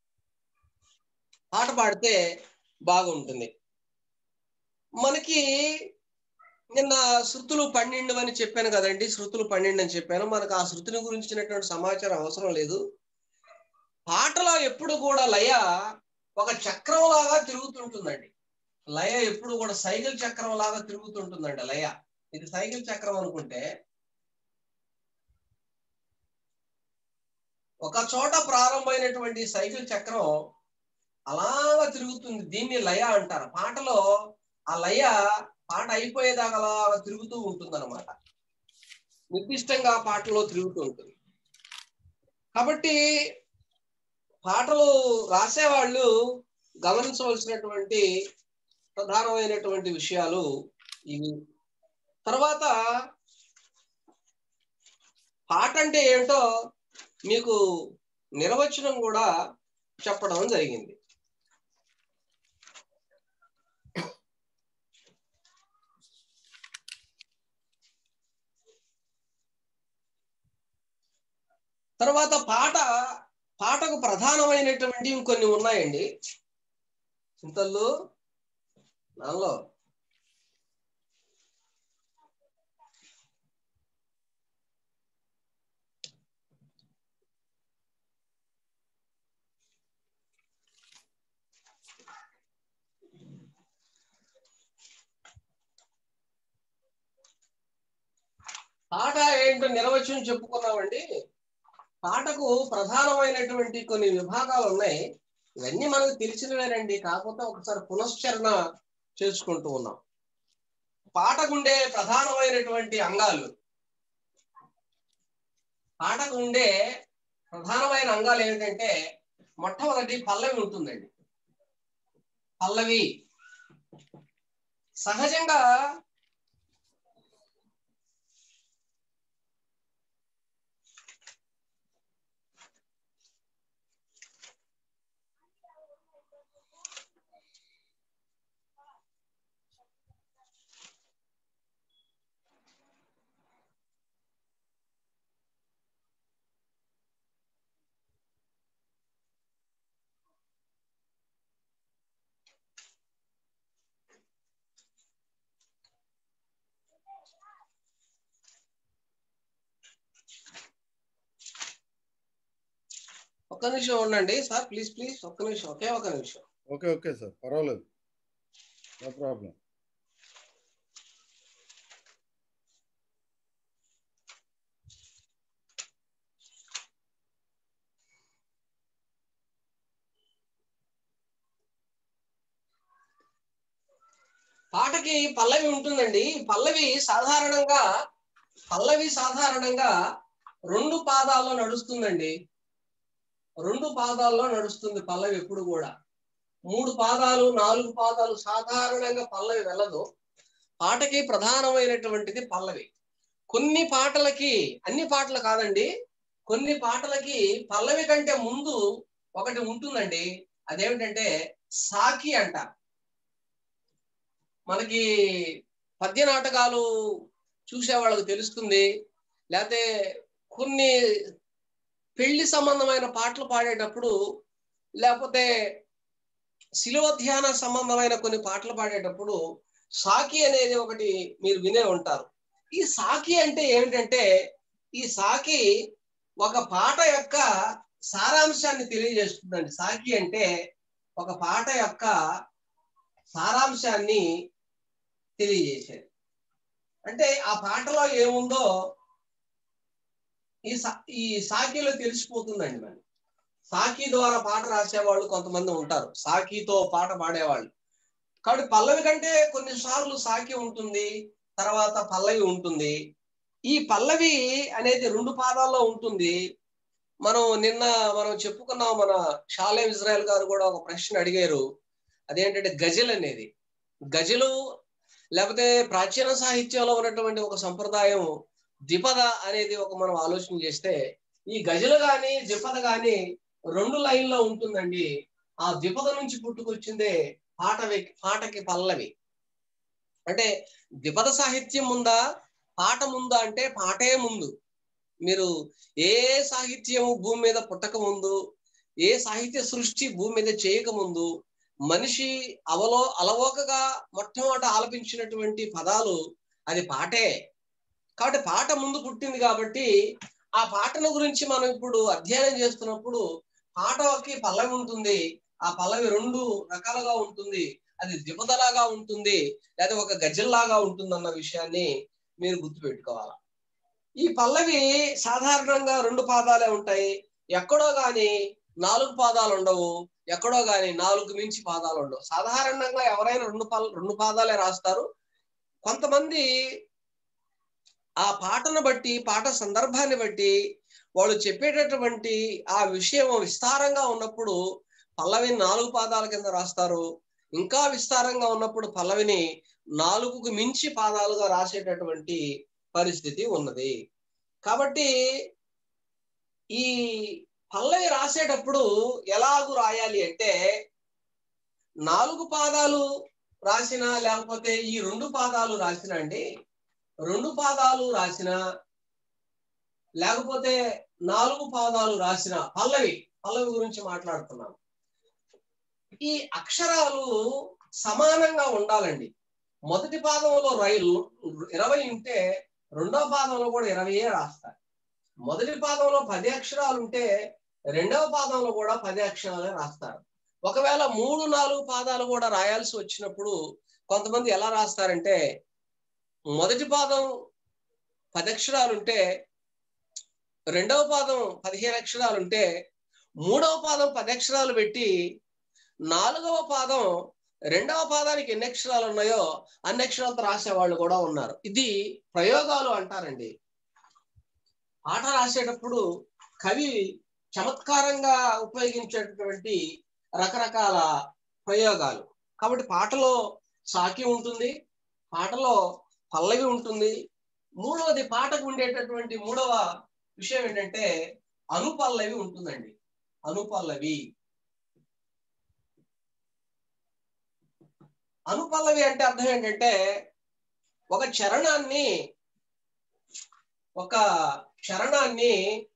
పాట పాడితే బాగుంటుంది మనకి నిన్న శృతులు పన్నెండు అని చెప్పాను కదండి శృతులు పన్నెండు అని చెప్పాను మనకు ఆ శృతిని గురించినటువంటి సమాచారం అవసరం లేదు పాటలో ఎప్పుడు కూడా లయ ఒక చక్రం లాగా తిరుగుతుంటుందండి లయ ఎప్పుడు కూడా సైకిల్ చక్రం లాగా తిరుగుతుంటుందండి లయ ఇది సైకిల్ చక్రం అనుకుంటే ఒక చోట ప్రారంభమైనటువంటి సైకిల్ చక్రం అలాగా తిరుగుతుంది దీన్ని లయ అంటారు పాటలో ఆ లయ పాట అయిపోయేదాకా అలా తిరుగుతూ ఉంటుంది అనమాట నిర్దిష్టంగా పాటలో తిరుగుతూ ఉంటుంది కాబట్టి పాటలు రాసేవాళ్ళు గమనించవలసినటువంటి ప్రధానమైనటువంటి విషయాలు ఇవి తర్వాత పాట అంటే ఏంటో మీకు నిర్వచనం కూడా చెప్పడం జరిగింది తర్వాత పాట పాటకు ప్రధానమైనటువంటి ఇంకొన్ని ఉన్నాయండి చింతల్లో దానిలో పాట ఏంటో నిర్వచనం చెప్పుకున్నామండి పాటకు ప్రధానమైనటువంటి కొన్ని విభాగాలు ఉన్నాయి ఇవన్నీ మనకు తెలిసినవేనండి కాకపోతే ఒకసారి పునశ్చరణ చేసుకుంటూ ఉన్నాం పాటకుండే ప్రధానమైనటువంటి అంగాలు పాటకు ఉండే ప్రధానమైన అంగాలు ఏమిటంటే మొట్టమొదటి పల్లవి ఉంటుందండి పల్లవి సహజంగా ఒక్క నిమిషం ఉండండి సార్ ప్లీజ్ ప్లీజ్ ఒక్క నిమిషం ఒకే ఒక నిమిషం ఓకే ఓకే సార్ పర్వాలేదు నో ప్రాబ్లం పాటకి పల్లవి ఉంటుందండి పల్లవి సాధారణంగా పల్లవి సాధారణంగా రెండు పాదాల్లో నడుస్తుందండి రెండు పాదాల్లో నడుస్తుంది పల్లవి ఎప్పుడు కూడా మూడు పాదాలు నాలుగు పాదాలు సాధారణంగా పల్లవి వెళ్ళదు పాటకి ప్రధానమైనటువంటిది పల్లవి కొన్ని పాటలకి అన్ని పాటలు కాదండి కొన్ని పాటలకి పల్లవి కంటే ముందు ఒకటి ఉంటుందండి అదేమిటంటే సాకి అంటారు మనకి పద్య నాటకాలు చూసే వాళ్ళకి తెలుస్తుంది లేకపోతే కొన్ని పెళ్లి సంబంధమైన పాటలు పాడేటప్పుడు లేకపోతే శిలువ ధ్యాన సంబంధమైన కొన్ని పాటలు పాడేటప్పుడు సాకి అనేది ఒకటి మీరు వినే ఉంటారు ఈ సాకి అంటే ఏమిటంటే ఈ సాకి ఒక పాట యొక్క సారాంశాన్ని తెలియజేస్తుందండి సాకి అంటే ఒక పాట యొక్క సారాంశాన్ని తెలియజేసేది అంటే ఆ పాటలో ఏముందో ఈ సా ఈ సాకిలో తెలిసిపోతుందండి మరి సాకి ద్వారా పాట రాసేవాళ్ళు కొంతమంది ఉంటారు సాకితో పాట పాడేవాళ్ళు కాబట్టి పల్లవి కంటే కొన్నిసార్లు సాకి ఉంటుంది తర్వాత పల్లవి ఉంటుంది ఈ పల్లవి అనేది రెండు పాదాల్లో ఉంటుంది మనం నిన్న మనం చెప్పుకున్నాం మన షాలే ఇజ్రాయల్ గారు కూడా ఒక ప్రశ్న అడిగారు అదేంటంటే గజల్ అనేది గజలు లేకపోతే ప్రాచీన సాహిత్యంలో ఉన్నటువంటి ఒక సంప్రదాయం ద్విపద అనేది ఒక మనం ఆలోచన చేస్తే ఈ గజలు గాని ద్విపద గాని రెండు లైన్లో ఉంటుందండి ఆ ద్విపద నుంచి పుట్టుకొచ్చిందే పాట పాటకి పల్లవి అంటే ద్విపద సాహిత్యం ఉందా పాట ముందా అంటే పాటే ముందు మీరు ఏ సాహిత్యము భూమి మీద పుట్టక ముందు ఏ సాహిత్య సృష్టి భూమి మీద చేయక ముందు మనిషి అవలో అలవోకగా మొట్టమొదట ఆలపించినటువంటి పదాలు అది పాటే కాబట్టి పాట ముందు పుట్టింది కాబట్టి ఆ పాటను గురించి మనం ఇప్పుడు అధ్యయనం చేస్తున్నప్పుడు పాటకి పల్లవి ఉంటుంది ఆ పల్లవి రెండు రకాలుగా ఉంటుంది అది దిపదలాగా ఉంటుంది లేదా ఒక గజల్లాగా ఉంటుంది అన్న విషయాన్ని మీరు గుర్తుపెట్టుకోవాలి ఈ పల్లవి సాధారణంగా రెండు పాదాలే ఉంటాయి ఎక్కడో గాని నాలుగు పాదాలు ఉండవు ఎక్కడో గాని నాలుగు మించి పాదాలు ఉండవు సాధారణంగా ఎవరైనా రెండు పాల రెండు పాదాలే రాస్తారు కొంతమంది ఆ పాటను బట్టి పాట సందర్భాన్ని బట్టి వాళ్ళు చెప్పేటటువంటి ఆ విషయం విస్తారంగా ఉన్నప్పుడు పల్లవిని నాలుగు పాదాల కింద రాస్తారు ఇంకా విస్తారంగా ఉన్నప్పుడు పల్లవిని నాలుగుకు మించి పాదాలుగా రాసేటటువంటి పరిస్థితి ఉన్నది కాబట్టి ఈ పల్లవి రాసేటప్పుడు ఎలాగూ రాయాలి అంటే నాలుగు పాదాలు రాసిన లేకపోతే ఈ రెండు పాదాలు రాసిన అండి రెండు పాదాలు రాసిన లేకపోతే నాలుగు పాదాలు రాసిన పల్లవి పల్లవి గురించి మాట్లాడుతున్నాం ఈ అక్షరాలు సమానంగా ఉండాలండి మొదటి పాదంలో రైలు ఇరవై ఉంటే రెండో పాదంలో కూడా ఇరవయే రాస్తారు మొదటి పాదంలో పది అక్షరాలు ఉంటే రెండవ పాదంలో కూడా పది అక్షరాలే రాస్తారు ఒకవేళ మూడు నాలుగు పాదాలు కూడా రాయాల్సి వచ్చినప్పుడు కొంతమంది ఎలా రాస్తారంటే మొదటి పాదం పది అక్షరాలు ఉంటే రెండవ పాదం పదిహేను అక్షరాలు ఉంటే మూడవ పాదం పది అక్షరాలు పెట్టి నాలుగవ పాదం రెండవ పాదానికి ఎన్ని అక్షరాలు ఉన్నాయో అన్ని అక్షరాలతో రాసే వాళ్ళు కూడా ఉన్నారు ఇది ప్రయోగాలు అంటారండి పాట రాసేటప్పుడు కవి చమత్కారంగా ఉపయోగించేటటువంటి రకరకాల ప్రయోగాలు కాబట్టి పాటలో సాకి ఉంటుంది పాటలో పల్లవి ఉంటుంది మూడవది పాటకు ఉండేటటువంటి మూడవ విషయం ఏంటంటే అనుపల్లవి ఉంటుందండి అనుపల్లవి అనుపల్లవి అంటే అర్థం ఏంటంటే ఒక చరణాన్ని ఒక చరణాన్ని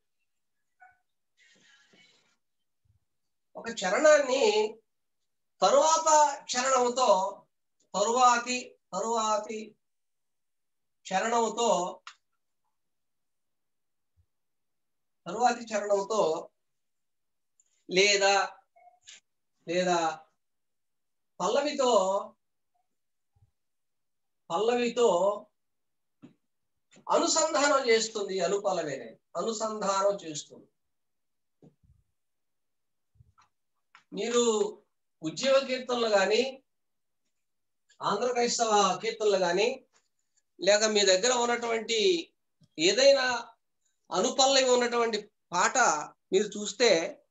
ఒక చరణాన్ని తరువాత చరణంతో తరువాతి తరువాతి చరణంతో తరువాతి చరణంతో లేదా లేదా పల్లవితో పల్లవితో అనుసంధానం చేస్తుంది అనుపల్లవి అనేది అనుసంధానం చేస్తుంది మీరు ఉద్యోగ కీర్తనలు కానీ ఆంధ్ర క్రైస్తవ కీర్తనలు కానీ లేక మీ దగ్గర ఉన్నటువంటి ఏదైనా అనుపల్లవి ఉన్నటువంటి పాట మీరు చూస్తే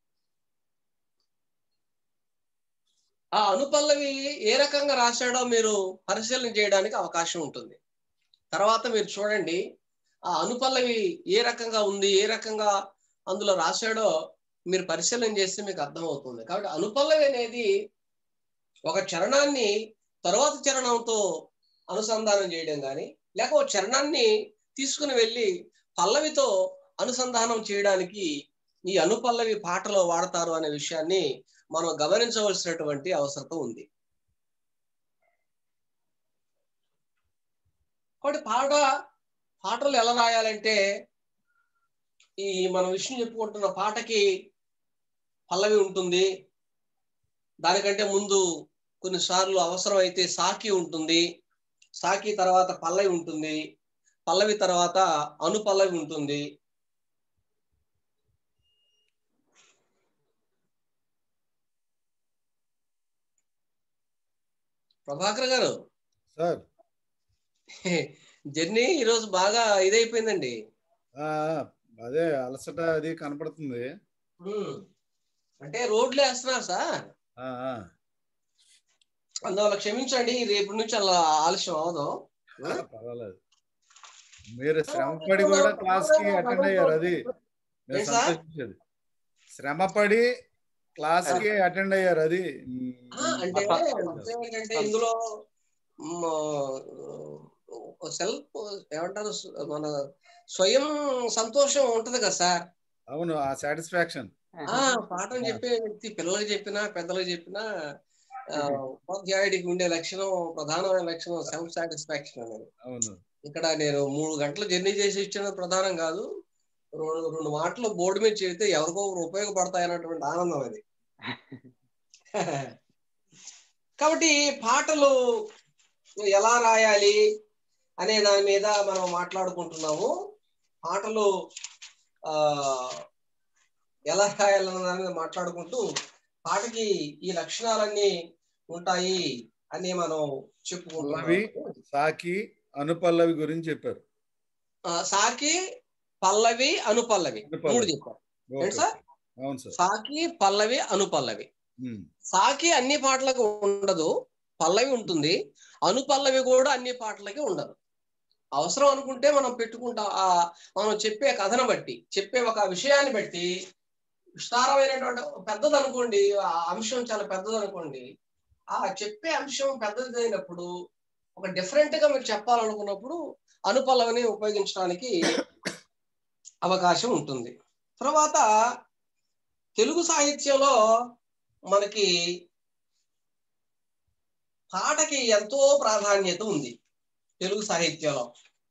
ఆ అనుపల్లవి ఏ రకంగా రాశాడో మీరు పరిశీలన చేయడానికి అవకాశం ఉంటుంది తర్వాత మీరు చూడండి ఆ అనుపల్లవి ఏ రకంగా ఉంది ఏ రకంగా అందులో రాశాడో మీరు పరిశీలన చేస్తే మీకు అర్థమవుతుంది కాబట్టి అనుపల్లవి అనేది ఒక చరణాన్ని తరువాత చరణంతో అనుసంధానం చేయడం కానీ లేక ఒక చరణాన్ని తీసుకుని వెళ్ళి పల్లవితో అనుసంధానం చేయడానికి ఈ అనుపల్లవి పాటలో వాడతారు అనే విషయాన్ని మనం గమనించవలసినటువంటి అవసరం ఉంది కాబట్టి పాట పాటలు ఎలా రాయాలంటే ఈ మనం విషయం చెప్పుకుంటున్న పాటకి పల్లవి ఉంటుంది దానికంటే ముందు కొన్నిసార్లు అవసరం అయితే సాకి ఉంటుంది సాకి తర్వాత పల్లవి ఉంటుంది పల్లవి తర్వాత అనుపల్లవి ఉంటుంది ప్రభాకర్ గారు సార్ జర్నీ ఈరోజు బాగా ఇదైపోయిందండి ఆ, అదే అలసట అది కనపడుతుంది ఉమ్. అంటే రోడ్లు వేస్తున్నారు సార్ ఆ, ఆ. అందువల్ల క్షమించండి రేపు నుంచి అలా ఆలస్యం అవదు ఆ, పర్వాలేదు మీరు శ్రమపడి కూడా క్లాస్ కి అటెండ్ అయ్యారు అది నేను ఏం సార్? సంతోషించేది శ్రమపడి క్లాస్ కి అటెండ్ అయ్యారు అది ఆ, అంటే అంటే ఏంటంటే ఇందులో సెల్ఫ్ ఏమంటారు మన స్వయం సంతోషం ఉంటది కదా సార్ అవును ఆ సాటిస్ఫాక్షన్ ఆ పాఠం చెప్పే వ్యక్తి పిల్లలకు చెప్పినా పెద్దలకు చెప్పినా ఆ, ఉపాధ్యాయుడికి ఉండే లక్షణం ప్రధానమైన లక్షణం సెల్ఫ్ సాటిస్ఫాక్షన్ అనేది అవును ఇక్కడ నేను మూడు గంటలు జర్నీ చేసి ఇచ్చిన ప్రధానం కాదు రెండు రెండు మాటలు బోర్డు మీద చెబితే ఎవరికో ఒకరు ఉపయోగపడతాయి అన్నటువంటి ఆనందం అది కాబట్టి పాటలు ఎలా రాయాలి అనే దాని మీద మనం మాట్లాడుకుంటున్నాము పాటలు ఆ ఎలా రాయాలన్న దాని మీద మాట్లాడుకుంటూ పాటకి ఈ లక్షణాలన్నీ ఉంటాయి అని మనం పల్లవి చెప్పుకుంటున్నాం సాకి అనుపల్లవి గురించి చెప్పారు ఆ, సాకి పల్లవి అనుపల్లవి అనుపల్లవి. మూడు చెప్పారు ఓకే. ఏంటి సార్ అవును సార్ సాకి పల్లవి అనుపల్లవి ఉమ్. సాకి అన్ని పాటలకు ఉండదు పల్లవి ఉంటుంది అనుపల్లవి కూడా అన్ని పాటలకి ఉండదు అవసరం అనుకుంటే మనం పెట్టుకుంటాం ఆ మనం చెప్పే కథను బట్టి చెప్పే ఒక విషయాన్ని బట్టి విస్తారమైనటువంటి పెద్దది అనుకోండి ఆ అంశం చాలా పెద్దది అనుకోండి ఆ చెప్పే అంశం పెద్దది అయినప్పుడు ఒక డిఫరెంట్ గా మీరు చెప్పాలనుకున్నప్పుడు అనుపల్లవిని ఉపయోగించడానికి అవకాశం ఉంటుంది తర్వాత తెలుగు సాహిత్యంలో మనకి పాటకి ఎంతో ప్రాధాన్యత ఉంది తెలుగు సాహిత్యంలో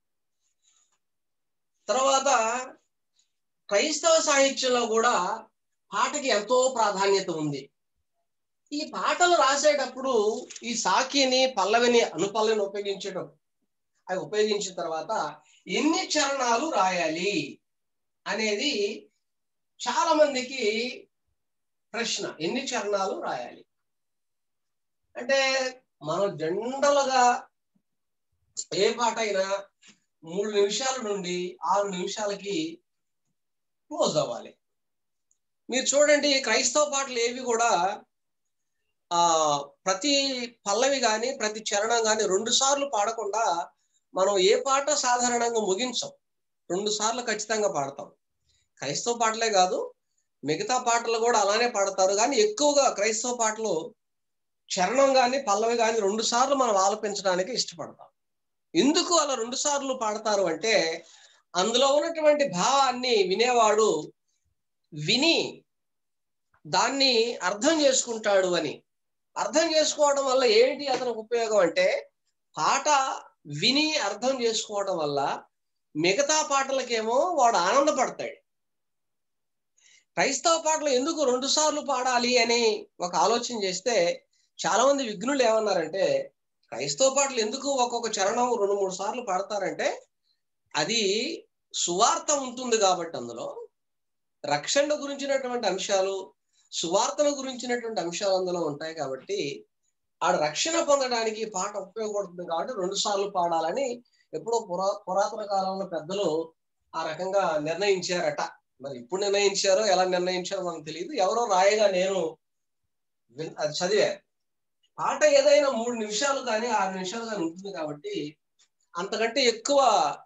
తర్వాత క్రైస్తవ సాహిత్యంలో కూడా పాటకి ఎంతో ప్రాధాన్యత ఉంది ఈ పాటలు రాసేటప్పుడు ఈ సాకిని పల్లవిని అనుపల్లవిని ఉపయోగించడం అవి ఉపయోగించిన తర్వాత ఎన్ని చరణాలు రాయాలి అనేది చాలా మందికి ప్రశ్న ఎన్ని చరణాలు రాయాలి అంటే మనం జనరల్గా ఏ పాట అయినా మూడు నిమిషాల నుండి ఆరు నిమిషాలకి క్లోజ్ అవ్వాలి మీరు చూడండి క్రైస్తవ పాటలు ఏవి కూడా ఆ ప్రతి పల్లవి కానీ ప్రతి చరణం కానీ రెండు సార్లు పాడకుండా మనం ఏ పాట సాధారణంగా ముగించం రెండు సార్లు ఖచ్చితంగా పాడతాం క్రైస్తవ పాటలే కాదు మిగతా పాటలు కూడా అలానే పాడతారు కానీ ఎక్కువగా క్రైస్తవ పాటలు చరణం కానీ పల్లవి కానీ రెండు సార్లు మనం ఆలపించడానికి ఇష్టపడతాం ఎందుకు అలా రెండు సార్లు పాడతారు అంటే అందులో ఉన్నటువంటి భావాన్ని వినేవాడు విని దాన్ని అర్థం చేసుకుంటాడు అని అర్థం చేసుకోవడం వల్ల ఏంటి అతనికి ఉపయోగం అంటే పాట విని అర్థం చేసుకోవడం వల్ల మిగతా పాటలకేమో వాడు ఆనందపడతాడు క్రైస్తవ పాటలు ఎందుకు రెండు సార్లు పాడాలి అని ఒక ఆలోచన చేస్తే చాలా మంది విఘ్నులు ఏమన్నారంటే క్రైస్తవ పాటలు ఎందుకు ఒక్కొక్క చరణం రెండు మూడు సార్లు పాడతారంటే అది సువార్త ఉంటుంది కాబట్టి అందులో రక్షణ గురించినటువంటి అంశాలు సువార్తను గురించినటువంటి అంశాలు అందులో ఉంటాయి కాబట్టి ఆడ రక్షణ పొందడానికి పాట ఉపయోగపడుతుంది కాబట్టి రెండు సార్లు పాడాలని ఎప్పుడో పురా పురాతన కాలంలో పెద్దలు ఆ రకంగా నిర్ణయించారట మరి ఇప్పుడు నిర్ణయించారో ఎలా నిర్ణయించారో మనకు తెలియదు ఎవరో రాయగా నేను విన్- అది చదివా పాట ఏదైనా మూడు నిమిషాలు కానీ ఆరు నిమిషాలు కానీ ఉంటుంది కాబట్టి అంతకంటే ఎక్కువ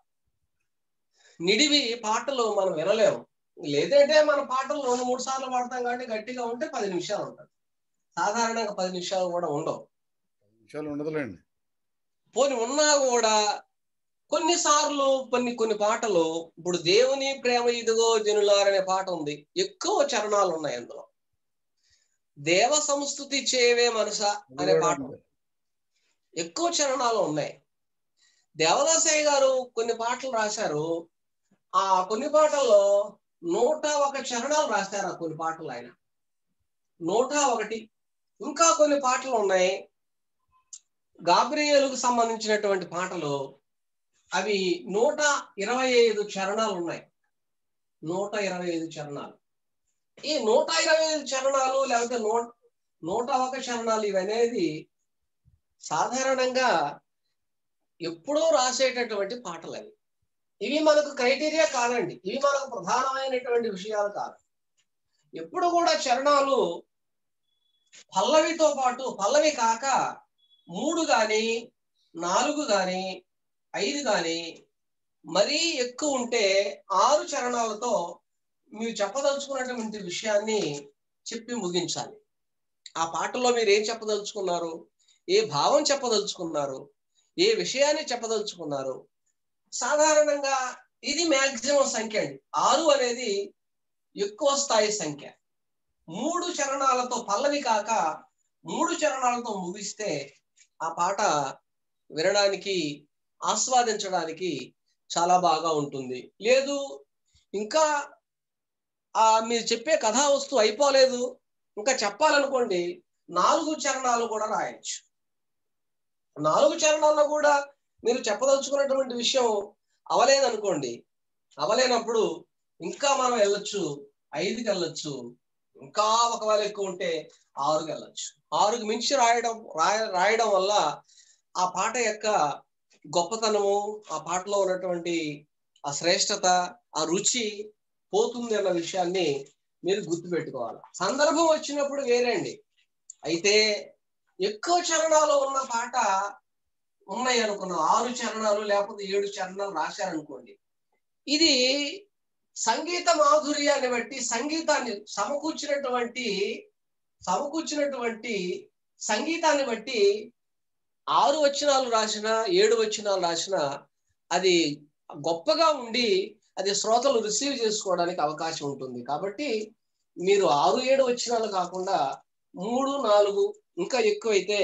నిడివి పాటలు మనం వినలేము లేదంటే మన పాటలు రెండు మూడు సార్లు పాడతాం కాబట్టి గట్టిగా ఉంటే పది నిమిషాలు ఉంటుంది సాధారణంగా పది నిమిషాలు కూడా ఉండవు విషయాలు ఉండదులేండి పోని ఉన్నా కూడా కొన్నిసార్లు కొన్ని కొన్ని పాటలు ఇప్పుడు దేవుని ప్రేమ ఇదిగో జనులారనే పాట ఉంది ఎక్కువ చరణాలు ఉన్నాయి అందులో దేవ సంస్థుతి చేవే మనస అది అనే కూడా పాట అంతే. ఎక్కువ చరణాలు ఉన్నాయి దేవదాసయ్య గారు కొన్ని పాటలు రాశారు ఆ కొన్ని పాటల్లో నూట ఒక చరణాలు రాశారు ఆ కొన్ని పాటలు ఆయన నూట ఒకటి ఇంకా కొన్ని పాటలు ఉన్నాయి గాబ్రియేలుకు సంబంధించినటువంటి పాటలు అవి నూట ఇరవై ఐదు చరణాలు ఉన్నాయి నూట ఇరవై ఐదు చరణాలు ఈ నూట ఇరవై ఐదు చరణాలు లేకపోతే నూట నూట ఒక చరణాలు ఇవనేది సాధారణంగా ఎప్పుడో రాసేటటువంటి పాటలు అవి ఇవి మనకు క్రైటీరియా కాదండి ఇవి మనకు ప్రధానమైనటువంటి విషయాలు కాదు ఎప్పుడు కూడా చరణాలు పల్లవితో పాటు పల్లవి కాక మూడు గాని నాలుగు గాని ఐదు గాని మరీ ఎక్కువ ఉంటే ఆరు చరణాలతో మీరు చెప్పదలుచుకున్నటువంటి విషయాన్ని చెప్పి ముగించాలి ఆ పాటలో మీరు ఏం చెప్పదలుచుకున్నారు ఏ భావం చెప్పదలుచుకున్నారు ఏ విషయాన్ని చెప్పదలుచుకున్నారు సాధారణంగా ఇది మ్యాక్సిమం సంఖ్య అండి ఆరు అనేది ఎక్కువ స్థాయి సంఖ్య మూడు చరణాలతో పల్లవి కాక మూడు చరణాలతో ముగిస్తే ఆ పాట వినడానికి ఆస్వాదించడానికి చాలా బాగా ఉంటుంది లేదు ఇంకా ఆ మీరు చెప్పే కథా వస్తువు అయిపోలేదు ఇంకా చెప్పాలనుకోండి నాలుగు చరణాలు కూడా రాయొచ్చు నాలుగు చరణాల్లో కూడా మీరు చెప్పదలుచుకున్నటువంటి విషయం అవలేదనుకోండి అవలేనప్పుడు ఇంకా మనం వెళ్ళొచ్చు ఐదుకి వెళ్ళొచ్చు ఇంకా ఒకవేళ ఎక్కువ ఉంటే ఆరుకి వెళ్ళొచ్చు ఆరుకి మించి రాయడం రాయ రాయడం వల్ల ఆ పాట యొక్క గొప్పతనము ఆ పాటలో ఉన్నటువంటి ఆ శ్రేష్టత ఆ రుచి పోతుంది అన్న విషయాన్ని మీరు గుర్తుపెట్టుకోవాలి సందర్భం వచ్చినప్పుడు వేరే అండి అయితే ఎక్కువ చరణాలు ఉన్న పాట ఉన్నాయి అనుకున్నాం ఆరు చరణాలు లేకపోతే ఏడు చరణాలు రాశారనుకోండి ఇది సంగీత మాధుర్యాన్ని బట్టి సంగీతాన్ని సమకూర్చినటువంటి సమకూర్చినటువంటి సంగీతాన్ని బట్టి ఆరు వచనాలు రాసిన ఏడు వచనాలు రాసిన అది గొప్పగా ఉండి అది శ్రోతలు రిసీవ్ చేసుకోవడానికి అవకాశం ఉంటుంది కాబట్టి మీరు ఆరు ఏడు వచనాలు కాకుండా మూడు నాలుగు ఇంకా ఎక్కువైతే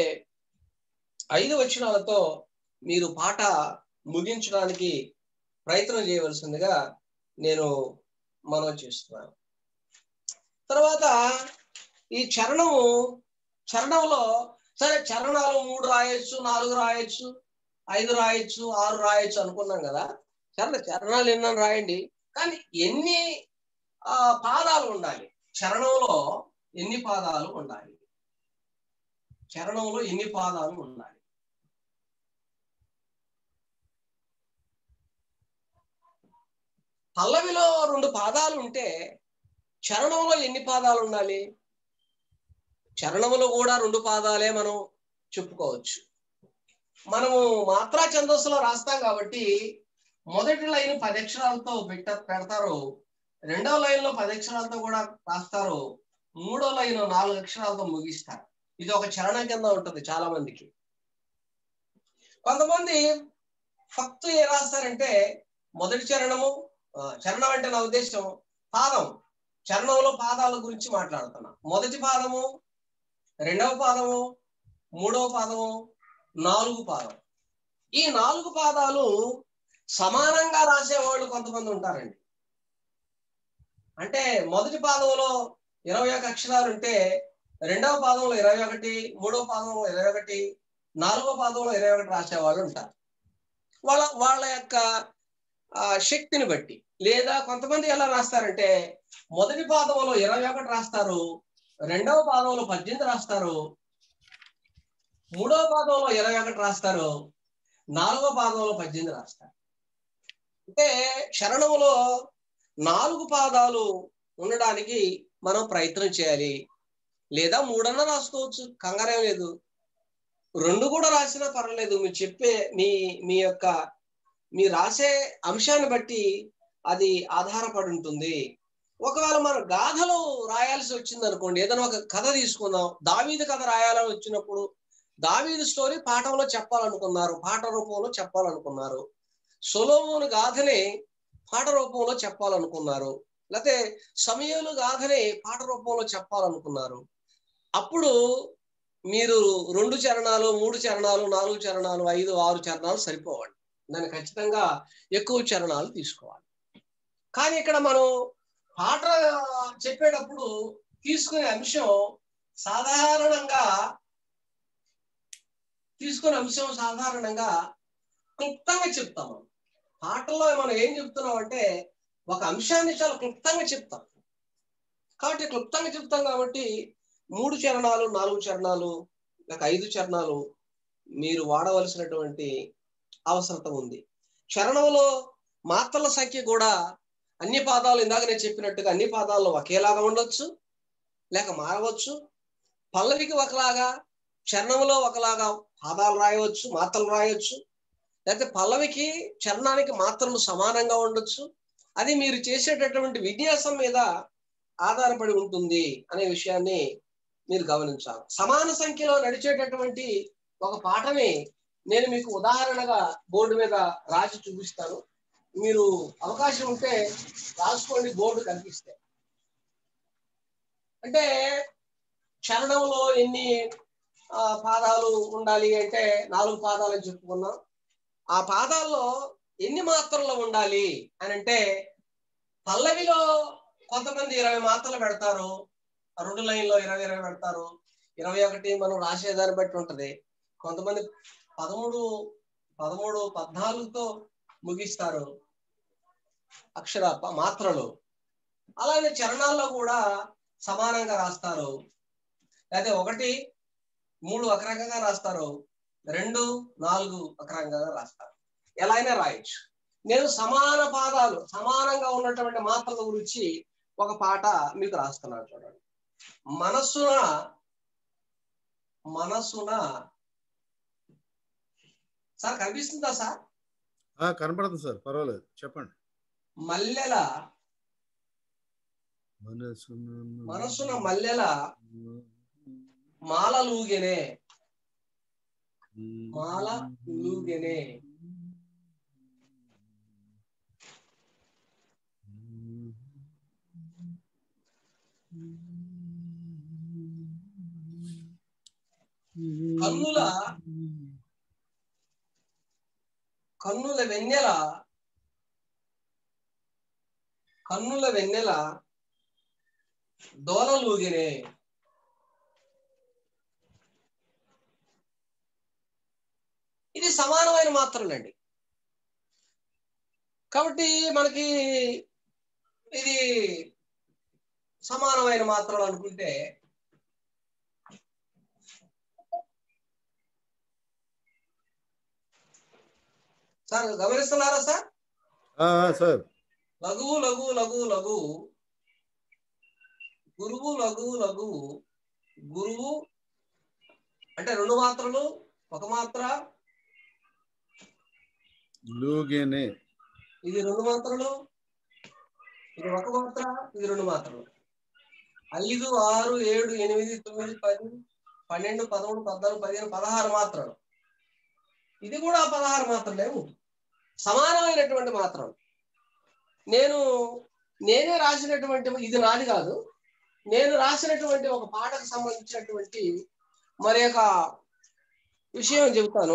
ఐదు వచనాలతో మీరు పాట ముగించడానికి ప్రయత్నం చేయవలసిందిగా నేను మనం చేస్తున్నాను తర్వాత ఈ చరణము చరణంలో సరే చరణాలు మూడు రాయొచ్చు నాలుగు రాయొచ్చు ఐదు రాయొచ్చు ఆరు రాయొచ్చు అనుకున్నాం కదా చరణ చరణాలు ఎన్నో రాయండి కానీ ఎన్ని ఆ, పాదాలు ఉండాలి చరణంలో ఎన్ని పాదాలు ఉండాలి చరణంలో ఎన్ని పాదాలు ఉండాలి పల్లవిలో రెండు పాదాలు ఉంటే చరణంలో ఎన్ని పాదాలు ఉండాలి చరణంలో కూడా రెండు పాదాలే మనం చెప్పుకోవచ్చు మనము మాత్రా ఛందస్సులో రాస్తాం కాబట్టి మొదటి లైన్ పది అక్షరాలతో పెట్ట పెడతారు రెండవ లైన్ లో పది అక్షరాలతో కూడా రాస్తారు మూడో లైన్ నాలుగు అక్షరాలతో ముగిస్తారు ఇది ఒక చరణం కింద ఉంటది చాలా మందికి కొంతమంది ఫక్తు ఏ రాస్తారంటే మొదటి చరణము ఆ, చరణం అంటే నా ఉద్దేశం పాదం చరణంలో పాదాల గురించి మాట్లాడుతున్నా మొదటి పాదము రెండవ పాదము మూడవ పాదము నాలుగు పాదం ఈ నాలుగు పాదాలు సమానంగా రాసేవాళ్ళు కొంతమంది ఉంటారండి అంటే మొదటి పాదంలో ఇరవై ఒక అక్షరాలు ఉంటే రెండవ పాదంలో ఇరవై ఒకటి మూడవ పాదంలో ఇరవై ఒకటి నాలుగో పాదంలో ఇరవై ఒకటి రాసేవాళ్ళు ఉంటారు వాళ్ళ వాళ్ళ యొక్క ఆ, శక్తిని బట్టి లేదా కొంతమంది ఎలా రాస్తారంటే మొదటి పాదంలో ఇరవై ఒకటి రాస్తారు రెండవ పాదంలో పద్దెనిమిది రాస్తారు మూడవ పాదంలో ఇరవై ఒకటి రాస్తారు నాలుగో పాదంలో పద్దెనిమిది రాస్తారు అంటే శరణములో నాలుగు పాదాలు ఉండడానికి మనం ప్రయత్నం చేయాలి లేదా మూడన్నా రాసుకోవచ్చు కంగారేం లేదు రెండు కూడా రాసినా పర్వాలేదు మీరు చెప్పే మీ మీ యొక్క మీ రాసే అంశాన్ని బట్టి అది ఆధారపడి ఉంటుంది ఒకవేళ మనం గాథలు రాయాల్సి వచ్చింది అనుకోండి ఏదైనా ఒక కథ తీసుకుందాం దావీదు కథ రాయాలని వచ్చినప్పుడు దావీదు స్టోరీ పాఠంలో చెప్పాలనుకున్నారు పాట రూపంలో చెప్పాలనుకున్నారు సొలోమోను గాథని పాట రూపంలో చెప్పాలనుకున్నారు లేకపోతే సమయాలు గాథని పాట రూపంలో చెప్పాలనుకున్నారు అప్పుడు మీరు రెండు చరణాలు మూడు చరణాలు నాలుగు చరణాలు ఐదు ఆరు చరణాలు సరిపోవండి దాన్ని ఖచ్చితంగా ఎక్కువ చరణాలు తీసుకోవాలి కానీ ఇక్కడ మనం పాట చెప్పేటప్పుడు తీసుకునే అంశం సాధారణంగా తీసుకునే అంశం సాధారణంగా క్లుప్తంగా చెప్తాం మనం పాటల్లో మనం ఏం చెప్తున్నాం అంటే ఒక అంశాన్ని చాలా క్లుప్తంగా చెప్తాం కాబట్టి క్లుప్తంగా చెప్తాం కాబట్టి మూడు చరణాలు నాలుగు చరణాలు లేక ఐదు చరణాలు మీరు వాడవలసినటువంటి అవసరత ఉంది చరణంలో మాత్రల సంఖ్య కూడా అన్ని పాదాలు ఇందాక నేను చెప్పినట్టుగా అన్ని పాదాల్లో ఒకేలాగా ఉండొచ్చు లేక మారవచ్చు పల్లవికి ఒకలాగా చరణంలో ఒకలాగా పాదాలు రాయవచ్చు మాత్రలు రాయవచ్చు లేకపోతే పల్లవికి చరణానికి మాత్రలు సమానంగా ఉండొచ్చు అది మీరు చేసేటటువంటి విన్యాసం మీద ఆధారపడి ఉంటుంది అనే విషయాన్ని మీరు గమనించాలి సమాన సంఖ్యలో నడిచేటటువంటి ఒక పాఠని నేను మీకు ఉదాహరణగా బోర్డు మీద రాసి చూపిస్తాను మీరు అవకాశం ఉంటే రాసుకోండి బోర్డు కనిపిస్తే అంటే చరణంలో ఎన్ని ఆ, పాదాలు ఉండాలి అంటే నాలుగు పాదాలు అని చెప్పుకున్నాం ఆ పాదాల్లో ఎన్ని మాత్రలు ఉండాలి అని అంటే పల్లవిలో కొంతమంది ఇరవై మాత్రలు పెడతారు రెండు లైన్లో ఇరవై ఇరవై పెడతారు ఇరవై ఒకటి మనం రాసేదాన్ని బట్టి ఉంటది కొంతమంది పదమూడు పదమూడు పద్నాలుగుతో ముగిస్తారు అక్షర ప- మాత్రలు అలాగే చరణాల్లో కూడా సమానంగా రాస్తారు లేదా ఒకటి మూడు ఒక రకంగా రాస్తారు రెండు నాలుగు ఒక రకంగా రాస్తారు ఎలా అయినా రాయొచ్చు నేను సమాన పాదాలు సమానంగా ఉన్నటువంటి మాత్రల గురించి ఒక పాట మీకు రాస్తున్నాను చూడండి మనస్సున మనస్సున సార్ కనిపిస్తుందా సార్ ఆ, కనపడుతుంది సార్ పర్వాలేదు చెప్పండి మల్లెల మనసున మనస్సున మల్లెల మాల లూగెనే మాల లూగెనే కన్నుల కన్నుల వెన్నెల కన్నుల వెన్నెల దోలలూగినే ఇది సమానమైన మాత్రలండి కాబట్టి మనకి ఇది సమానమైన మాత్రలు అనుకుంటే సార్ గమనిస్తున్నారా సార్ ఆ, ఆ, సార్ లఘువు లఘువు లఘువు లఘువు గురువు లఘువు లఘువు గురువు అంటే రెండు మాత్రలు ఒక మాత్ర లూగేనే ఇది రెండు మాత్రలు ఇది ఒక మాత్ర ఇది రెండు మాత్రలు ఐదు ఆరు ఏడు ఎనిమిది తొమ్మిది పది పన్నెండు పదమూడు పద్నాలుగు పదిహేను పదహారు మాత్రలు ఇది కూడా పదహారు మాత్రలే ఉంటుంది సమానమైనటువంటి మాత్రలు నేను నేనే రాసినటువంటి ఇది నాది కాదు నేను రాసినటువంటి ఒక పాటకు సంబంధించినటువంటి మరి ఒక విషయం చెబుతాను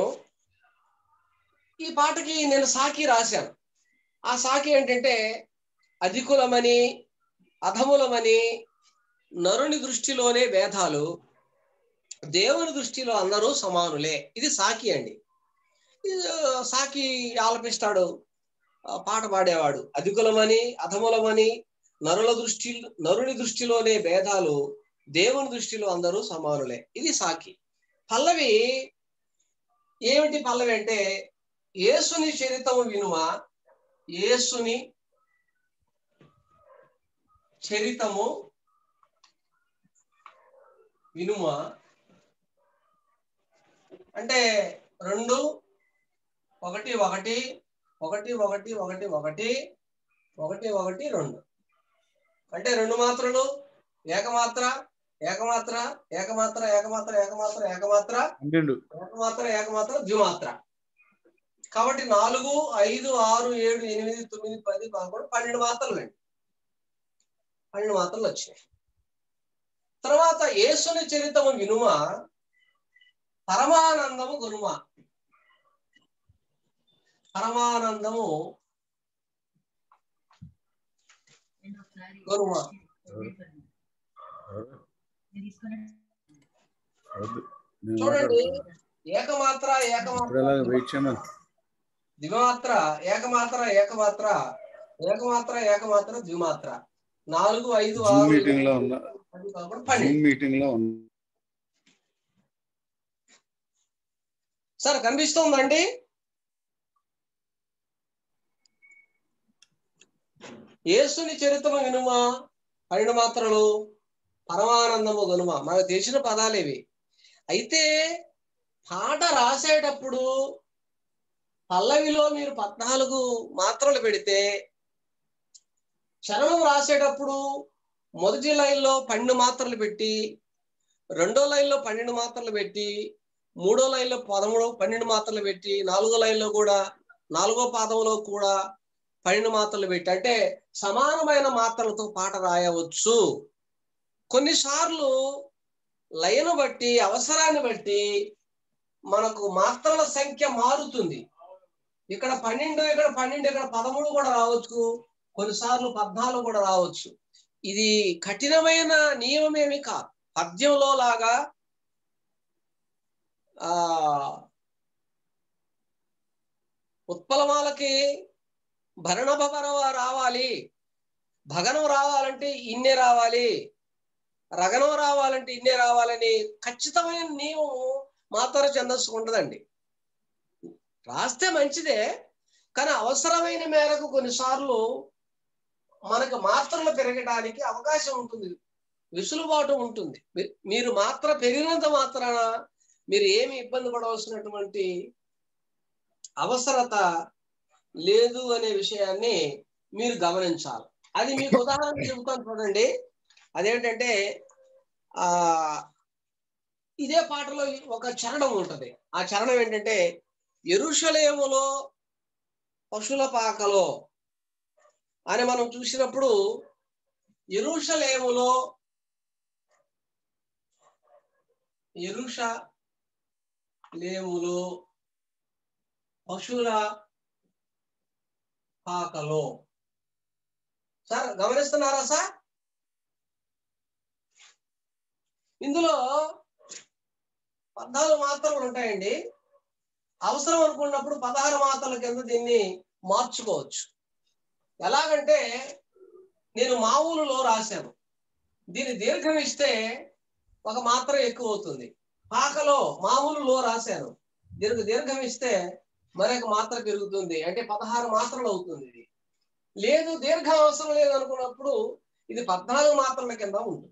ఈ పాటకి నేను సాకి రాశాను ఆ సాకి ఏంటంటే అధికులమని అధములమని నరుని దృష్టిలోనే భేదాలు దేవుని దృష్టిలో అందరూ సమానులే ఇది సాకి అండి ఇది, ఆ, సాకి ఆలపిస్తాడు ఆ, పాట పాడేవాడు అధికులమని అధములమని నరుల దృష్టి నరుని దృష్టిలోనే భేదాలు దేవుని దృష్టిలో అందరూ సమానులే ఇది సాకి పల్లవి ఏమిటి పల్లవి అంటే యేసుని చరితము వినుమ యేసుని చరితము వినుమ అంటే రెండు ఒకటి ఒకటి ఒకటి ఒకటి ఒకటి ఒకటి ఒకటి ఒకటి రెండు అంటే రెండు మాత్రలు ఏకమాత్ర ఏకమాత్ర ఏకమాత్ర ఏకమాత్ర ఏకమాత్ర ఏకమాత్ర పన్నెండు ఏకమాత్ర ఏకమాత్ర ద్విమాత్ర కాబట్టి నాలుగు ఐదు ఆరు ఏడు ఎనిమిది తొమ్మిది పది పదకొండు పన్నెండు మాత్రలు అండి పన్నెండు మాత్రలు వచ్చినాయి తర్వాత యేసుని చరితము వినుమ పరమానందము గురుమ పరమానందము గురుమ వద్దు. నేను చూడండి మాట్లాడతాను. ఏకమాత్ర ఇప్పుడు ఎలాగ ఏకమాత్ర వెయిట్ చేయమని ద్విమాత్ర ఏకమాత్ర ఏకమాత్ర ఏకమాత్ర ఏకమాత్ర ద్విమాత్ర నాలుగు ఐదు జూమ్ ఆరు మీటింగ్ లో ఏడు, ఉన్న పది పదకొండు జూమ్ పన్నెండు మీటింగ్ లో ఉన్న సార్ కనిపిస్తుందండి యేసుని చరిత్రము వినుమ పన్నెండు మాత్రలు పరమానందము గనుమ మనకు తెలిసిన పదాలు ఇవి అయితే పాట రాసేటప్పుడు పల్లవిలో మీరు పద్నాలుగు మాత్రలు పెడితే చరణం రాసేటప్పుడు మొదటి లైన్లో పన్నెండు మాత్రలు పెట్టి రెండో లైన్లో పన్నెండు మాత్రలు పెట్టి మూడో లైన్లో పదమూడు పన్నెండు మాత్రలు పెట్టి నాలుగో లైన్లో కూడా నాలుగో పాదంలో కూడా పన్నెండు మాత్రలు పెట్టి అంటే సమానమైన మాత్రలతో పాట రాయవచ్చు కొన్నిసార్లు లయను బట్టి అవసరాన్ని బట్టి మనకు మాత్రల సంఖ్య మారుతుంది ఇక్కడ పన్నెండు ఇక్కడ పన్నెండు ఇక్కడ పదమూడు కూడా రావచ్చు కొన్నిసార్లు పద్నాలుగు కూడా రావచ్చు ఇది కఠినమైన నియమమేమి కాదు పద్యంలో లాగా ఆ ఉత్పలమాలకి భరణభవరవ రావాలి భగనం రావాలంటే ఇన్నే రావాలి రగనం రావాలంటే ఇన్నే రావాలని ఖచ్చితమైన నియమం మాతర ఛందస్సు ఉండదండి రాస్తే మంచిదే కానీ అవసరమైన మేరకు కొన్నిసార్లు మనకు మాత్రలు పెరగడానికి అవకాశం ఉంటుంది వెసులుబాటు ఉంటుంది మీ- మీరు మాత్ర పెరిగినంత మాత్రాన మీరు ఏమి ఇబ్బంది పడవలసినటువంటి అవసరత లేదు అనే విషయాన్ని మీరు గమనించాలి అది మీకు ఉదాహరణ చెబుతాను చూడండి అదేంటంటే ఆ ఇదే పాటలో ఒక చరణం ఉంటది ఆ చరణం ఏంటంటే ఎరుషలేములో పశుల పాకలో అని మనం చూసినప్పుడు ఎరుషలేములో ఎరుష లేములో పశువుల పాకలో సార్ గమనిస్తున్నారా సార్ ఇందులో పద్నాలుగు మాత్రలు ఉంటాయండి అవసరం అనుకున్నప్పుడు పదహారు మాత్రల కింద దీన్ని మార్చుకోవచ్చు ఎలాగంటే నేను మామూలులో రాశాను దీన్ని దీర్ఘం ఇస్తే ఒక మాత్ర ఎక్కువ అవుతుంది పాకలో మామూలులో రాశాను దీనికి దీర్ఘం ఇస్తే మరొక మాత్ర పెరుగుతుంది అంటే పదహారు మాత్రలు అవుతుంది ఇది లేదు దీర్ఘం అవసరం లేదు అనుకున్నప్పుడు ఇది పద్నాలుగు మాత్రల కింద ఉంటుంది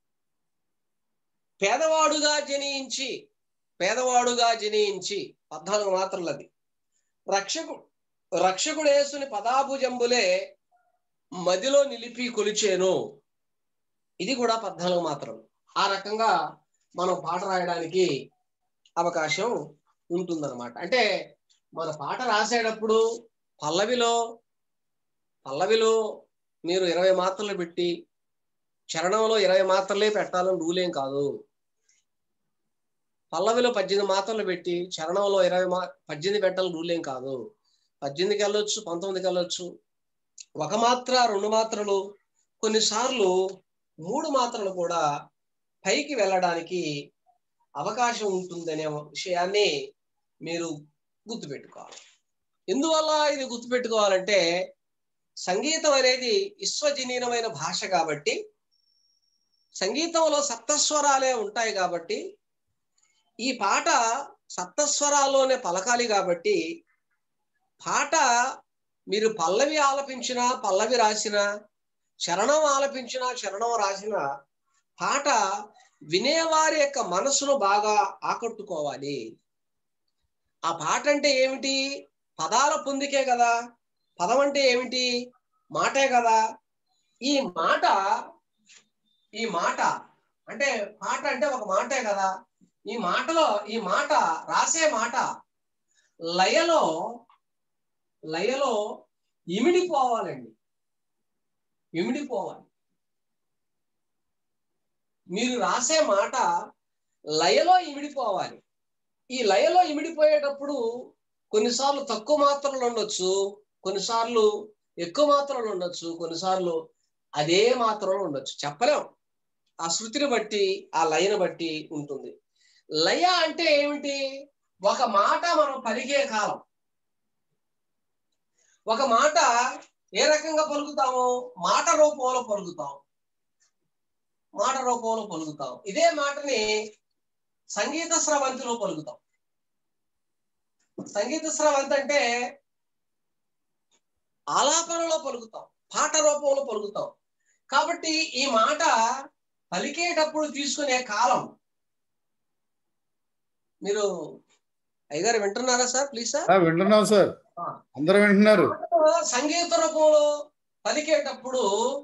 పేదవాడుగా జనించి పేదవాడుగా జనించి పద్నాలుగు మాత్రలు అది రక్షకు రక్షకుడు యేసుని పదాభుజంబులే మదిలో నిలిపి కొలిచేను ఇది కూడా పద్నాలుగు మాత్రలు ఆ రకంగా మనం పాట రాయడానికి అవకాశం ఉంటుందన్నమాట అంటే మన పాట రాసేటప్పుడు పల్లవిలో పల్లవిలో మీరు ఇరవై మాత్రలు పెట్టి చరణంలో ఇరవై మాత్రలే పెట్టాలని రూల్ ఏం కాదు పల్లవిలో పద్దెనిమిది మాత్రలు పెట్టి చరణంలో ఇరవై మా పద్దెనిమిది పెట్టాలని రూల్ ఏం కాదు పద్దెనిమిదికి వెళ్ళొచ్చు పంతొమ్మిదికి వెళ్ళొచ్చు ఒక మాత్ర రెండు మాత్రలు కొన్నిసార్లు మూడు మాత్రలు కూడా పైకి వెళ్ళడానికి అవకాశం ఉంటుందనే విషయాన్ని మీరు గుర్తుపెట్టుకోవాలి ఎందువల్ల ఇది గుర్తుపెట్టుకోవాలంటే సంగీతం అనేది విశ్వజనీనమైన భాష కాబట్టి సంగీతంలో సప్తస్వరాలే ఉంటాయి కాబట్టి ఈ పాట సప్తస్వరాల్లోనే పలకాలి కాబట్టి పాట మీరు పల్లవి ఆలపించినా పల్లవి రాసిన చరణం ఆలపించినా చరణం రాసిన పాట వినేవారి యొక్క మనసును బాగా ఆకట్టుకోవాలి ఆ పాట అంటే ఏమిటి పదాల పొందికే కదా పదం అంటే ఏమిటి మాటే కదా ఈ మాట ఈ మాట అంటే పాట అంటే ఒక మాటే కదా ఈ మాటలో ఈ మాట రాసే మాట లయలో లయలో ఇమిడిపోవాలండి ఇమిడిపోవాలి మీరు రాసే మాట లయలో ఇమిడిపోవాలి ఈ లయలో ఇమిడిపోయేటప్పుడు కొన్నిసార్లు తక్కువ మాత్రలు ఉండొచ్చు కొన్నిసార్లు ఎక్కువ మాత్రలు ఉండొచ్చు కొన్నిసార్లు అదే మాత్రలో ఉండొచ్చు చెప్పలేం ఆ శృతిని బట్టి ఆ లయను బట్టి ఉంటుంది లయ అంటే ఏమిటి ఒక మాట మనం పలికే కాలం ఒక మాట ఏ రకంగా పలుకుతాము మాట రూపంలో పలుకుతాం మాట రూపంలో పలుకుతాం ఇదే మాటని సంగీత స్రవంతిలో పలుకుతాం సంగీత స్రవంతి అంటే ఆలాపనలో పలుకుతాం పాట రూపంలో పలుకుతాం కాబట్టి ఈ మాట పలికేటప్పుడు తీసుకునే కాలం మీరు అయ్యగారు వింటున్నారా సార్ ప్లీజ్ సార్ ఆ, వింటున్నాం సార్ అందరూ వింటున్నారు సంగీత రూపంలో పలికేటప్పుడు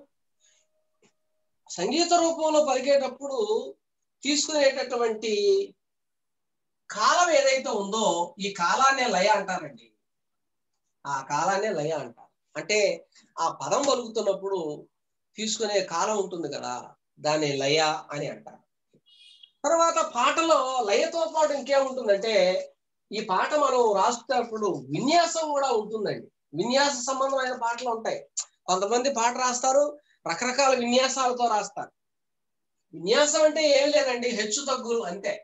సంగీత రూపంలో పలికేటప్పుడు తీసుకునేటటువంటి కాలం ఏదైతే ఉందో ఈ కాలాన్నే లయ అంటారండి ఆ కాలాన్నే లయ అంటారు అంటే ఆ పదం పలుకుతున్నప్పుడు తీసుకునే కాలం ఉంటుంది కదా దాన్ని లయ అని అంటారు తర్వాత పాటలో లయతో పాటు ఇంకేముంటుందంటే ఈ పాట మనం రాస్తున్నప్పుడు విన్యాసం కూడా ఉంటుందండి విన్యాస సంబంధమైన పాటలు ఉంటాయి కొంతమంది పాట రాస్తారు రకరకాల విన్యాసాలతో రాస్తారు విన్యాసం అంటే ఏం లేదండి హెచ్చు తగ్గులు అంతే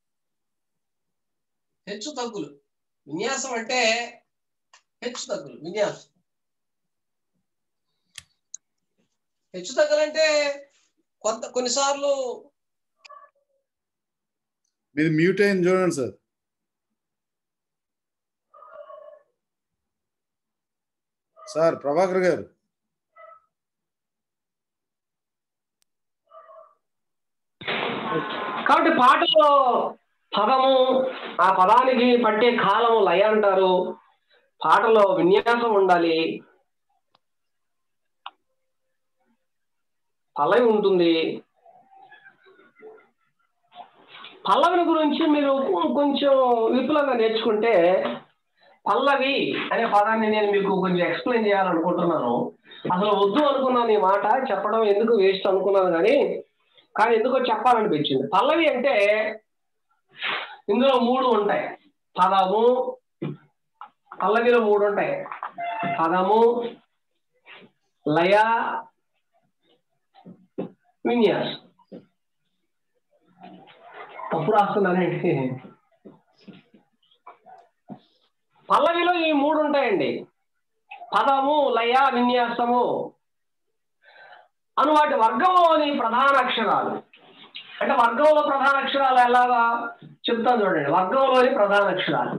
హెచ్చు తగ్గులు విన్యాసం అంటే హెచ్చు తగ్గులు విన్యాసం హెచ్చు తగ్గులంటే కొంత కొన్నిసార్లు మీది మ్యూట్ అయింది చూడండి సార్ సార్ ప్రభాకర్ గారు కాబట్టి పాటలో పదము ఆ పదానికి పట్టే కాలము లయ అంటారు పాటలో విన్యాసం ఉండాలి పల్లవి ఉంటుంది పల్లవిని గురించి మీరు కొంచెం విపులంగా నేర్చుకుంటే పల్లవి అనే పదాన్ని నేను మీకు కొంచెం ఎక్స్ప్లెయిన్ చేయాలనుకుంటున్నాను అసలు వద్దు అనుకున్నాను ఈ మాట చెప్పడం ఎందుకు వేస్ట్ అనుకున్నాను కానీ కానీ ఎందుకో చెప్పాలనిపించింది పల్లవి అంటే ఇందులో మూడు ఉంటాయి పదము పల్లవిలో మూడు ఉంటాయి పదము లయ విన్యాస్ తప్పు రాస్తున్నానండి పల్లవిలో ఈ మూడు ఉంటాయండి పదము లయ విన్యాసము అను వాటి వర్గంలోని ప్రధాన అక్షరాలు అంటే వర్గంలో ప్రధాన అక్షరాలు ఎలాగా చెప్తాను చూడండి వర్గంలోని ప్రధాన అక్షరాలు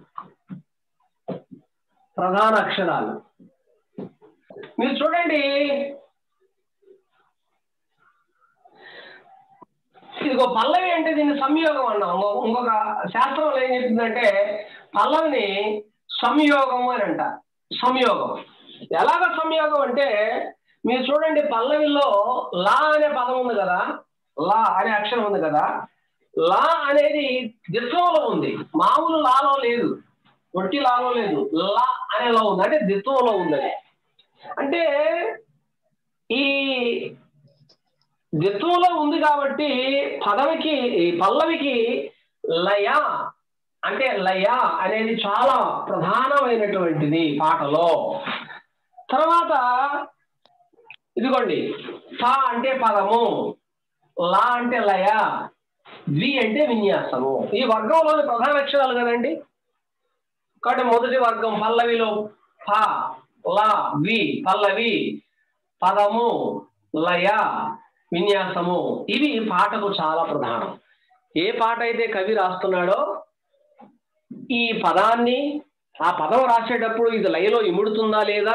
ప్రధాన అక్షరాలు మీరు చూడండి ఇదిగో పల్లవి అంటే దీన్ని సంయోగం అన్నాం ఇంకో- ఇంకొక శాస్త్రంలో ఏం చెప్తుందంటే పల్లవిని సంయోగం అని అంట సంయోగం ఎలాగ సంయోగం అంటే మీరు చూడండి పల్లవిలో లా అనే పదం ఉంది కదా లా అనే అక్షరం ఉంది కదా లా అనేది దిత్వంలో ఉంది మామూలు లాలో లేదు ఒట్టి లాలో లేదు లా అనేలో ఉంది అంటే దిత్వంలో ఉంది అది అంటే ఈ దిత్వంలో ఉంది కాబట్టి పదవికి ఈ పల్లవికి లయ అంటే లయ అనేది చాలా ప్రధానమైనటువంటిది పాటలో తర్వాత ఇదిగోండి ఫ అంటే పదము లా అంటే లయ వి అంటే విన్యాసము ఈ వర్గంలోని ప్రధాన అక్షరాలు కదండి కాబట్టి మొదటి వర్గం పల్లవిలో ఫ లా వి పల్లవి పదము లయ విన్యాసము ఇవి పాటకు చాలా ప్రధానం ఏ పాట అయితే కవి రాస్తున్నాడో ఈ పదాన్ని ఆ పదం రాసేటప్పుడు ఇది లయలో ఇముడుతుందా లేదా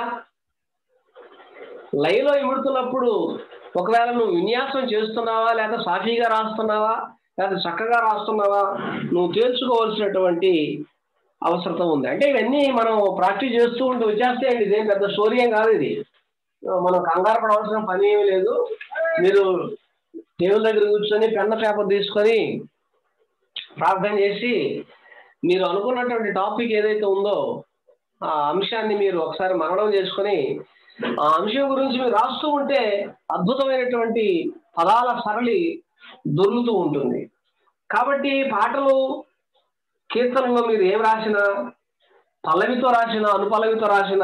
లయలో ఇముడుతున్నప్పుడు ఒకవేళ నువ్వు విన్యాసం చేస్తున్నావా లేదా సాఫీగా రాస్తున్నావా లేదా చక్కగా రాస్తున్నావా నువ్వు తేల్చుకోవాల్సినటువంటి అవసరం ఉంది అంటే ఇవన్నీ మనం ప్రాక్టీస్ చేస్తూ ఉంటూ వచ్చేస్తాయండి ఇదేం పెద్ద స్టోరీ ఏం కాదు ఇది మనం కంగారు పడవలసిన పని ఏమీ లేదు మీరు టేబుల్ దగ్గర కూర్చొని పెన్న పేపర్ తీసుకొని ప్రార్థన చేసి మీరు అనుకున్నటువంటి టాపిక్ ఏదైతే ఉందో ఆ అంశాన్ని మీరు ఒకసారి మననం చేసుకొని ఆ అంశం గురించి మీరు రాస్తూ ఉంటే అద్భుతమైనటువంటి పదాల సరళి దొరుకుతూ ఉంటుంది కాబట్టి పాటలు కీర్తనలో మీరు ఏం రాసినా పల్లవితో రాసిన అనుపల్లవితో రాసిన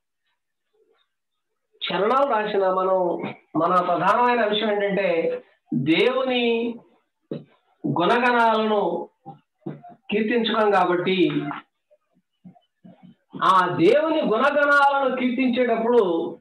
చరణాలు రాసిన మనం మన ప్రధానమైన అంశం ఏంటంటే దేవుని గుణగణాలను కీర్తించడం కాబట్టి ఆ దేవుని గుణగణాలను కీర్తించేటప్పుడు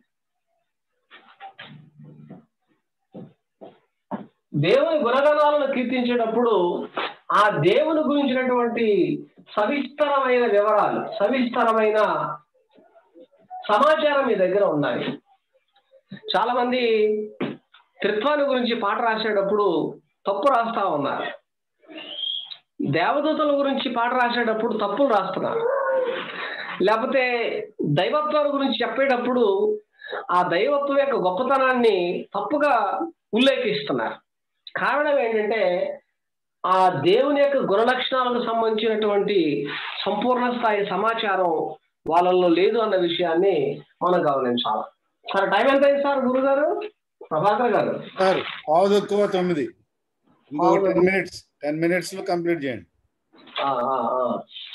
దేవుని గుణగణాలను కీర్తించేటప్పుడు ఆ దేవుని గురించినటువంటి సవిస్తరమైన వివరాలు సవిస్తరమైన సమాచారం మీ దగ్గర ఉండాలి చాలా మంది త్రిత్వాన్ని గురించి పాట రాసేటప్పుడు తప్పు రాస్తా ఉన్నారు దేవదూతల గురించి పాట రాసేటప్పుడు తప్పులు రాస్తున్నారు లేకపోతే దైవత్వాల గురించి చెప్పేటప్పుడు ఆ దైవత్వం యొక్క గొప్పతనాన్ని తప్పుగా ఉల్లేఖిస్తున్నారు కారణం ఏంటంటే ఆ దేవుని యొక్క గుణలక్షణాలకు సంబంధించినటువంటి సంపూర్ణ స్థాయి సమాచారం వాళ్ళల్లో లేదు అన్న విషయాన్ని మనం గమనించాలి సార్ టైం ఎంత అయింది సార్ గురుగారు ప్రభాకర్ గారు సార్ పావు తక్కువ తొమ్మిది ఇంకో పావు టెన్ మినిట్స్ టెన్ మినిట్స్ లో కంప్లీట్ చేయండి ఆ, ఆ, ఆ.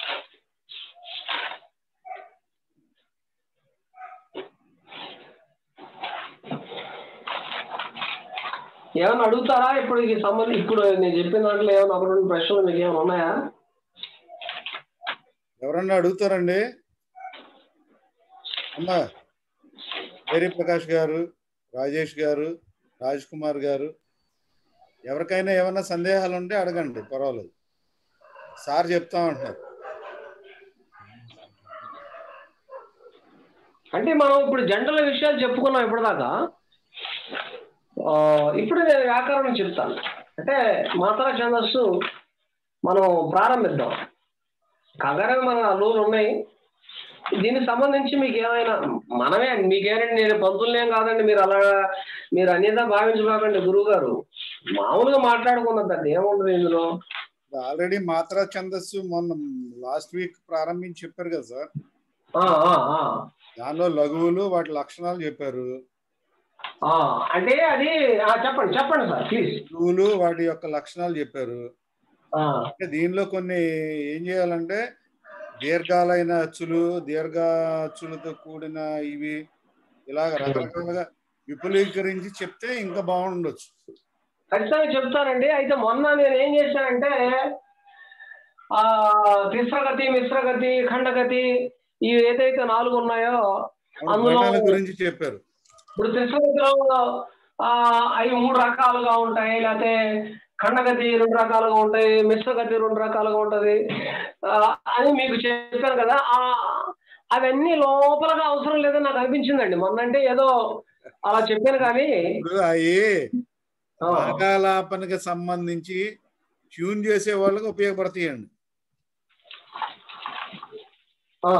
ఏమైనా అడుగుతారా ఇప్పుడు ఈ సంబంధం ఇప్పుడు నేను చెప్పిన దాంట్లో ఏమైనా ఒక రెండు ప్రశ్నలు మీకు ఏమైనా ఉన్నాయా ఎవరన్నా అడుగుతారండి అమ్మా వేరి ప్రకాష్ గారు రాజేష్ గారు రాజ్ కుమార్ గారు ఎవరికైనా ఏమైనా సందేహాలు ఉంటే అడగండి పర్వాలేదు సార్ చెప్తా ఉంటున్నారు అంటే మనం ఇప్పుడు జంటల విషయాలు చెప్పుకున్నాం ఇప్పటిదాకా ఆ, ఇప్పుడు నేను వ్యాకరణం చెప్తాను అంటే మాత్ర ఛందస్సు మనం ప్రారంభిద్దాం కంగారం మన అల్లులు ఉన్నాయి దీనికి సంబంధించి మీకు ఏమైనా మనమే మీకేనండి నేను పంతులనేం కాదండి మీరు అలా మీరు అన్నిదా భావించబాకండి గురువు గారు మామూలుగా మాట్లాడుకున్నది అది ఏముండదు ఇందులో ఆల్రెడీ మాత్రా ఛందస్సు మొన్న లాస్ట్ వీక్ ప్రారంభించి చెప్పారు కదా సార్ ఆ, ఆ, ఆ. దానిలో లఘువులు వాటి లక్షణాలు చెప్పారు ఆ, అంటే అది ఆ, చెప్పండి చెప్పండి సార్ ప్లీజ్ లఘువులు వాటి యొక్క లక్షణాలు చెప్పారు అంటే దీనిలో కొన్ని ఏం చేయాలంటే దీర్ఘాలైన అచ్చులు దీర్ఘ అచ్చులతో కూడిన ఇవి ఇలాగ రకరకాలుగా విపులీకరించి చెప్తే ఇంకా బాగుండొచ్చు ఖచ్చితంగా చెప్తానండి అయితే మొన్న నేను ఏం చేశానంటే ఆ తిస్రగతి మిశ్రగతి ఖండగతి ఇవి ఏదైతే నాలుగు ఉన్నాయో అందులో గణాల గురించి చెప్పారు ఇప్పుడు తిస్రగతిలో ఆ అవి మూడు రకాలుగా ఉంటాయి లేకపోతే ఖండగతి రెండు రకాలుగా ఉంటాయి మిశ్రగతి రెండు రకాలుగా ఉంటది ఆ, అని మీకు చెప్పాను కదా ఆ అవన్నీ లోపలగా అవసరం లేదని నాకు అనిపించిందండి మొన్న అంటే ఏదో అలా చెప్పాను కానీ ఇప్పుడు అవి ఆ, రాగాలాపనకి సంబంధించి ట్యూన్ చేసే వాళ్ళకి ఉపయోగపడతాయండి ఆ,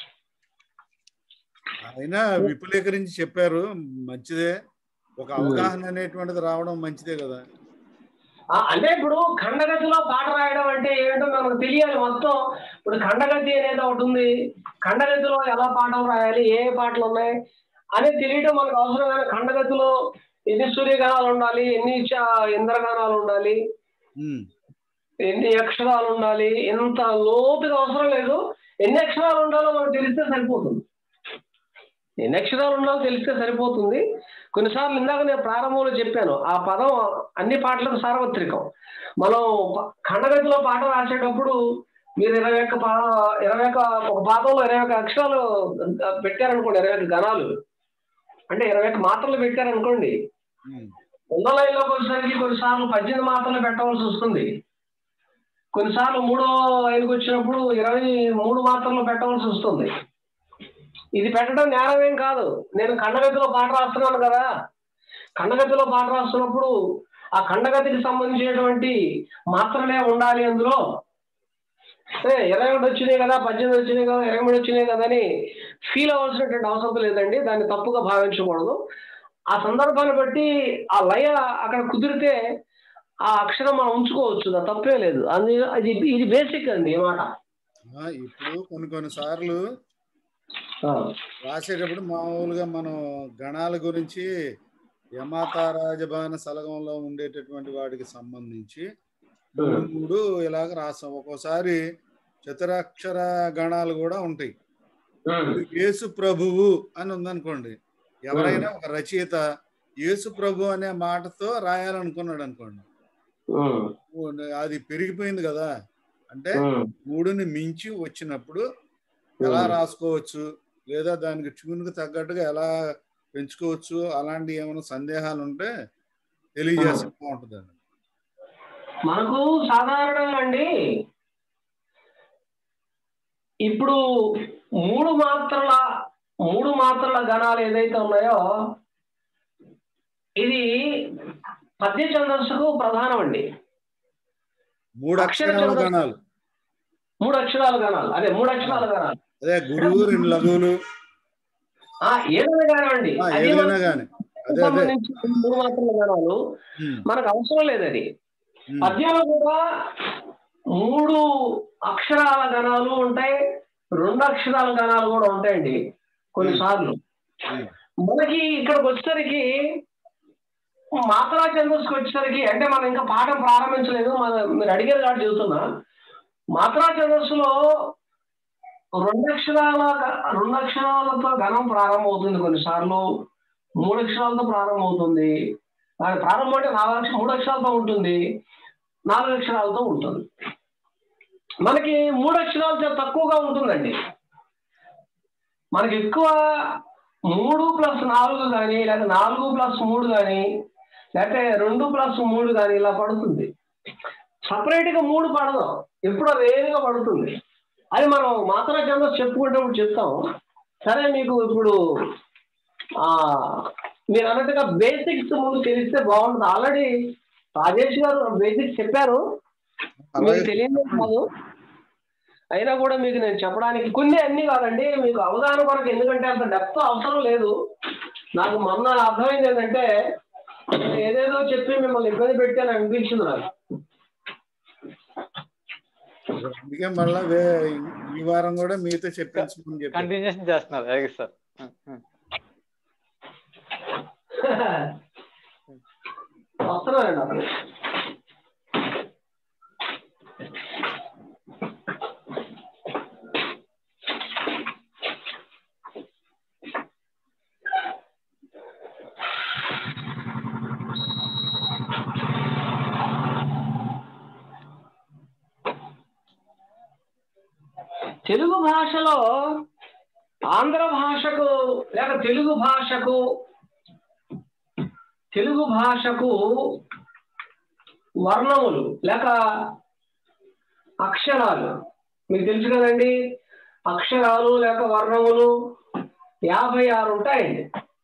అయినా విపులీకరించి చెప్పారు మంచిదే ఒక అవగాహన అనేటువంటిది రావడం మంచిదే కదా ఆ, అంటే ఇప్పుడు ఖండగతిలో పాట రాయడం అంటే ఏంటో మనకు తెలియాలి మొత్తం ఇప్పుడు ఖండగతి అనేది ఒకటి ఉంది ఖండగతిలో ఎలా పాటలు రాయాలి ఏ ఏ పాటలు ఉన్నాయి అనేది తెలియడం మనకు అవసరమైన ఖండగతిలో ఎన్ని సూర్యగానాలు ఉండాలి ఎన్ని చ- ఇంద్రగానాలు ఉండాలి ఉమ్. ఎన్ని అక్షరాలు ఉండాలి ఎంత లోతుగా అవసరం లేదు ఎన్ని అక్షరాలు ఉండాలో మనకు తెలిస్తే సరిపోతుంది ఎన్ని అక్షరాలు ఉండాలో తెలిస్తే సరిపోతుంది కొన్నిసార్లు ఇందాక నేను ప్రారంభంలో చెప్పాను ఆ పదం అన్ని పాటలకు సార్వత్రికం మనం ప- ఖండగతిలో పాట రాసేటప్పుడు మీరు ఇరవై ఒక్క పా ఇరవై ఒక్క ఒక పాదంలో ఇరవై ఒక్క అక్షరాలు ఆ, పెట్టారనుకోండి ఇరవై ఒక్క గణాలు అంటే ఇరవై ఒక్క మాత్రలు పెట్టారనుకోండి ఉమ్, రెండో లైన్లోకి వచ్చేసరికి కొన్నిసార్లు పద్దెనిమిది మాత్రలు పెట్టవలసి వస్తుంది కొన్నిసార్లు మూడో లైన్కి వచ్చినప్పుడు ఇరవై మూడు మాత్రలు పెట్టవలసి వస్తుంది ఇది పెట్టడం నేరమేం కాదు నేను ఖండగతిలో పాట రాస్తున్నాను కదా ఖండగతిలో పాట రాస్తున్నప్పుడు ఆ ఖండగతికి సంబంధించినటువంటి మాత్రలే ఉండాలి అందులో ఏ, ఇరవై ఒకటి వచ్చినాయి కదా పద్దెనిమిది వచ్చినాయి కదా ఇరవై మూడు వచ్చినాయి కదా అని ఫీల్ అవ్వాల్సినటువంటి అవసరం లేదండి దాన్ని తప్పుగా భావించకూడదు ఆ సందర్భాన్ని బట్టి ఆ లయ అక్కడ కుదిరితే ఆ అక్షరం మనం ఉంచుకోవచ్చు దా తప్పే లేదు అది అది ఇది బేసిక్ అండి ఈ మాట ఆ, ఇప్పుడు కొన్ని కొన్ని సార్లు ఆ, రాసేటప్పుడు మామూలుగా మనం గణాల గురించి యమాత రాజభాన సలగంలో ఉండేటటువంటి వాటికి సంబంధించి మూడు మూడు ఇలాగ రాస్తాం ఒక్కోసారి చతురాక్షర గణాలు కూడా ఉంటాయి ఉమ్, యేసు ప్రభువు అని ఉందనుకోండి ఎవరైనా ఒక రచయిత యేసు ప్రభు అనే మాటతో రాయాలనుకున్నాడు అనుకోండి ఉమ్, అది పెరిగిపోయింది కదా అంటే ఉమ్, మూడుని మించి వచ్చినప్పుడు ఎలా ఉమ్. రాసుకోవచ్చు లేదా దానికి ట్యూన్కి తగ్గట్టుగా ఎలా పెంచుకోవచ్చు అలాంటి ఏమైనా సందేహాలు ఉంటే తెలియజేస్తే బాగుంటుందండి మనకు సాధారణంగా అండి ఇప్పుడు మూడు మాత్రల మూడు మాత్రల గణాలు ఏదైతే ఉన్నాయో ఇది పద్య ఛందస్సుకు ప్రధానం అండి మూడు అక్షరాల గణాలు మూడు అక్షరాల గణాలు అదే మూడు అక్షరాల గణాలు అదే గురువు రెండు లఘువులు ఆ, ఏదైనా కానివ్వండి ఆ, అది ఏదైనా మనకు కానీ అదే అదే సంబంధించి మూడు మాత్రల గణాలు ఉమ్, మనకు అవసరం లేదు అది ఉమ్, పద్యంలో కూడా మూడు అక్షరాల గణాలు ఉంటాయి రెండు అక్షరాల గణాలు కూడా ఉంటాయండి కొన్నిసార్లు ఉమ్, మనకి ఇక్కడికి వచ్చేసరికి మాత్రా ఛందస్కి వచ్చేసరికి అంటే మనం ఇంకా పాఠం ప్రారంభించలేదు మన మీరు అడిగారు కాబట్టి చెబుతున్నా మాత్రా ఛందస్సులో రెండు అక్షరాల రెండు అక్షరాలతో గణం ప్రారంభమవుతుంది కొన్నిసార్లు మూడు అక్షరాలతో ప్రారంభమవుతుంది దాని ప్రారంభం అంటే నాలుగు అక్ష మూడు అక్షరాలతో ఉంటుంది నాలుగు అక్షరాలతో ఉంటుంది మనకి మూడు అక్షరాలు చాలా తక్కువగా ఉంటుందండి మనకి ఎక్కువ మూడు ప్లస్ నాలుగు కానీ లేదా నాలుగు ప్లస్ మూడు కానీ లేకపోతే రెండు ప్లస్ మూడు కానీ ఇలా పడుతుంది సపరేట్ గా మూడు పడదు ఎప్పుడో రేరుగా పడుతుంది అది మనం మాత్ర ఛందస్ చెప్పుకునేటప్పుడు చెప్తాం సరే మీకు ఇప్పుడు ఆ మీరు అన్నట్టుగా బేసిక్స్ ముందు తెలిస్తే బాగుంటుంది ఆల్రెడీ రాజేష్ గారు బేసిక్స్ చెప్పారు మీకు అలాగే తెలియదు కాదు అయినా కూడా మీకు నేను చెప్పడానికి కొన్ని అన్ని కాదండి మీకు అవగాహన కొరకు ఎందుకంటే అంత డెప్త్ అవసరం లేదు నాకు మొన్న అర్థమైంది ఏంటంటే నేను ఏదేదో చెప్పి మిమ్మల్ని ఇబ్బంది పెట్టాను అనిపించింది నాకు అందుకే మళ్ళా వే- ఈ వారం కూడా మీతో చెప్పించమని చెప్పాను కంటిన్యూషన్ చేస్తున్నారు అలాగే సార్ వస్తున్నానండి అప్పుడు తెలుగు భాషలో ఆంధ్ర భాషకు లేక తెలుగు భాషకు తెలుగు భాషకు వర్ణములు లేక అక్షరాలు మీకు తెలుసు కదండి అక్షరాలు లేక వర్ణములు యాభై ఆరు ఉంటాయండి